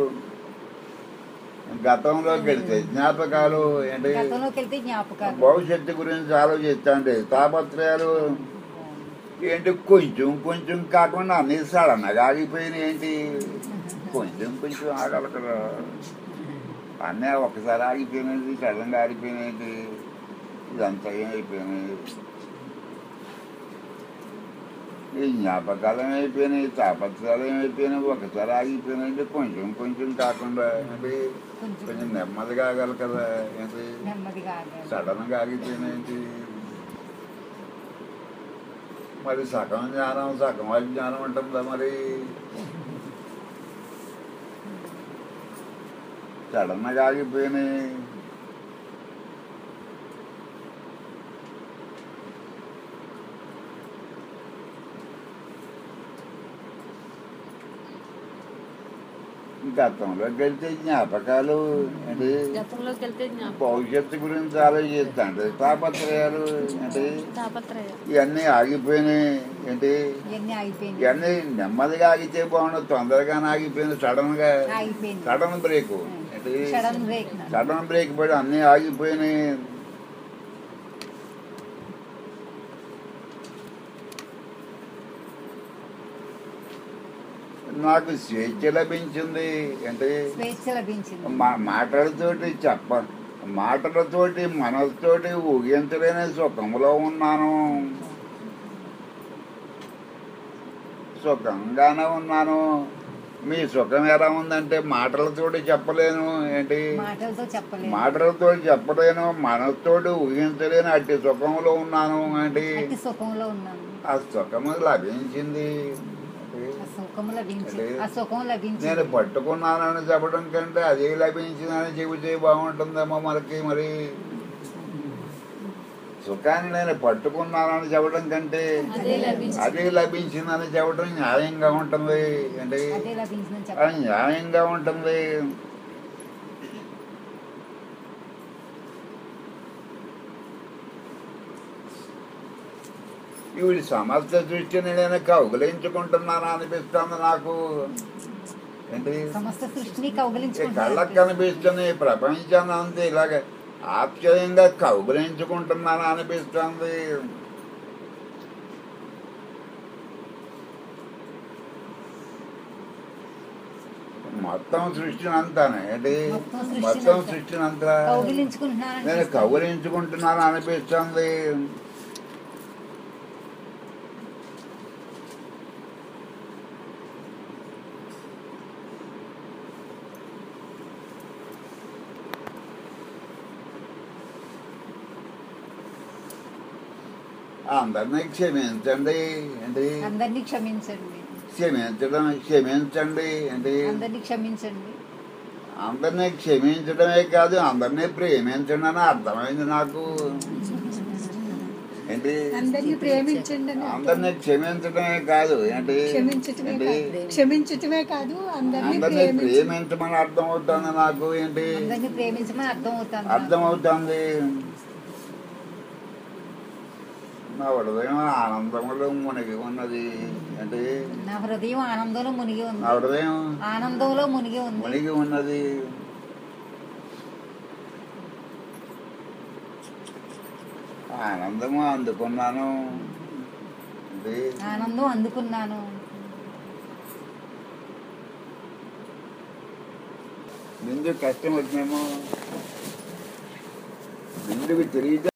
గతంలోకి వెళ్తే జ్ఞాపకాలు ఏంటి గతంలోకి వెళ్తే జ్ఞాపకాలు భవిష్యత్తు గురించి ఆలోచిస్తుంటే తాపత్రయాలు ఏంటి కొంచెం కొంచెం కాకుండా అన్ని సడన్గా ఆగిపోయినాయి ఏంటి కొంచెం కొంచెం ఆగాలి కదా అన్నీ ఒకసారి ఆగిపోయినది సడన్గా ఆగిపోయినాయి ఇదంతా ఏమైపోయినాయి ఈ జ్ఞాపకాలు ఏమైపోయినాయి తాపత్రాలు ఏమైపోయినాయి ఒకసారి ఆగిపోయినాయి కొంచెం కొంచెం కాకుండా ఏంటి కొంచెం కొంచెం నెమ్మదిగా ఆగాలి కదా ఏంటి నెమ్మదిగా ఆగాలి సడన్ గా ఆగిపోయినాయి మరి సగం జ్ఞానం సగం అజ్ఞానం ఉంటుందా మరి సడన్ గా ఆగిపోయినాయి గతంలోకి వెళ్తే జ్ఞాపకాలు ఏంటి గతంలోకి వెళ్తే జ్ఞాపకం భవిష్యత్తు గురించి ఆలోచిస్తాంటే తాపత్రయాలు ఏంటి తాపత్రయం ఇవన్నీ ఆగిపోయినాయి ఏంటి ఇవన్నీ ఆగిపోయినాయి ఇవన్నీ నెమ్మదిగా ఆగితే బాగుండదు తొందరగానే ఆగిపోయింది సడన్ గా ఆగిపోయింది సడన్ బ్రేక్ ఏంటి సడన్ బ్రేక్ నాన్న. సడన్ బ్రేక్ పడి అన్నీ ఆగిపోయినాయి నాకు స్వేచ్ఛ లభించింది అంటే స్వేచ్ఛ లభించింది మా మాటలతోటి చెప్ప మాటలతోటి మనసుతోటి ఊహించలేని సుఖంలో ఉన్నాను సుఖంగానే ఉన్నాను మీ సుఖం ఎలా ఉందంటే మాటలతోటి చెప్పలేను ఏంటి మాటలతో చెప్పలేదు మాటలతో చెప్పలేను మనసుతోటి ఊహించలేను అట్టి సుఖంలో ఉన్నాను ఏంటి అట్టి సుఖంలో ఉన్నాను ఆ సుఖము లభించింది ఏంటి? ఆ సుఖం లభించింది అంటే ఆ సుఖం నేను లభించింది పట్టుకున్నానని చెప్పడం కంటే అదే లభించిందని చెబితే బాగుంటుందేమో మనకి మరి సుఖాన్ని నేను పట్టుకున్నానని చెప్పడం కంటే అదే లభించింది. అదే లభించిందని చెప్పడం న్యాయంగా ఉంటుంది అంటే అదే లభించిందని అది చెప్పాలి న్యాయంగా ఉంటుంది ఈవిడి సమస్త దృష్టిని నేను కౌగులించుకుంటున్నాను అనిపిస్తుంది నాకు ఏంటి సమస్త సృష్టిని ఈ కళ్ళకు కౌగలించుకుంటున్నాను కనిపిస్తుంది ఈ ప్రపంచాన్ని అంతా ఇలాగ ఆశ్చర్యంగా కౌగులించుకుంటున్నాను అనిపిస్తుంది మొత్తం సృష్టిని అంతానే ఏంటి మొత్తం సృష్టిని మొత్తం అంతా. సృష్టిని అంతా కౌగిలించుకుంటున్నాను నేను కౌగులించుకుంటున్నాను అనిపిస్తుంది అందరినీ క్షమించండి ఏంటి అందరినీ క్షమించండి క్షమించడం క్షమించండి ఏంటి అందరినీ క్షమించండి అందరినీ క్షమించడమే కాదు అందరినీ ప్రేమించండి అని అర్థమైంది నాకు ఏంటి అందరినీ ప్రేమించండి అని అందరినీ క్షమించడమే కాదు ఏంటి క్షమించటమే ఏంటి కాదు క్షమించటమే కాదు అందరినీ అందరినీ ప్రేమించ ప్రేమించమని అర్థం అవుతుంది నాకు ఏంటి అందరినీ ప్రేమించమని అర్థం అవుతుంది అర్థం అవుతుంది నా హృదయం ఆనందములో మునిగి ఉన్నది అంటే నా హృదయం ఆనందంలో మునిగి ఉంది నా హృదయం ఆనందంలో మునిగి ఉంది మునిగి ఉన్నది ఆనందము అందుకున్నాను అంటే ఆనందం అందుకున్నాను ఎందుకు కష్టం వచ్చినేమో ఎందుకు తెలియదు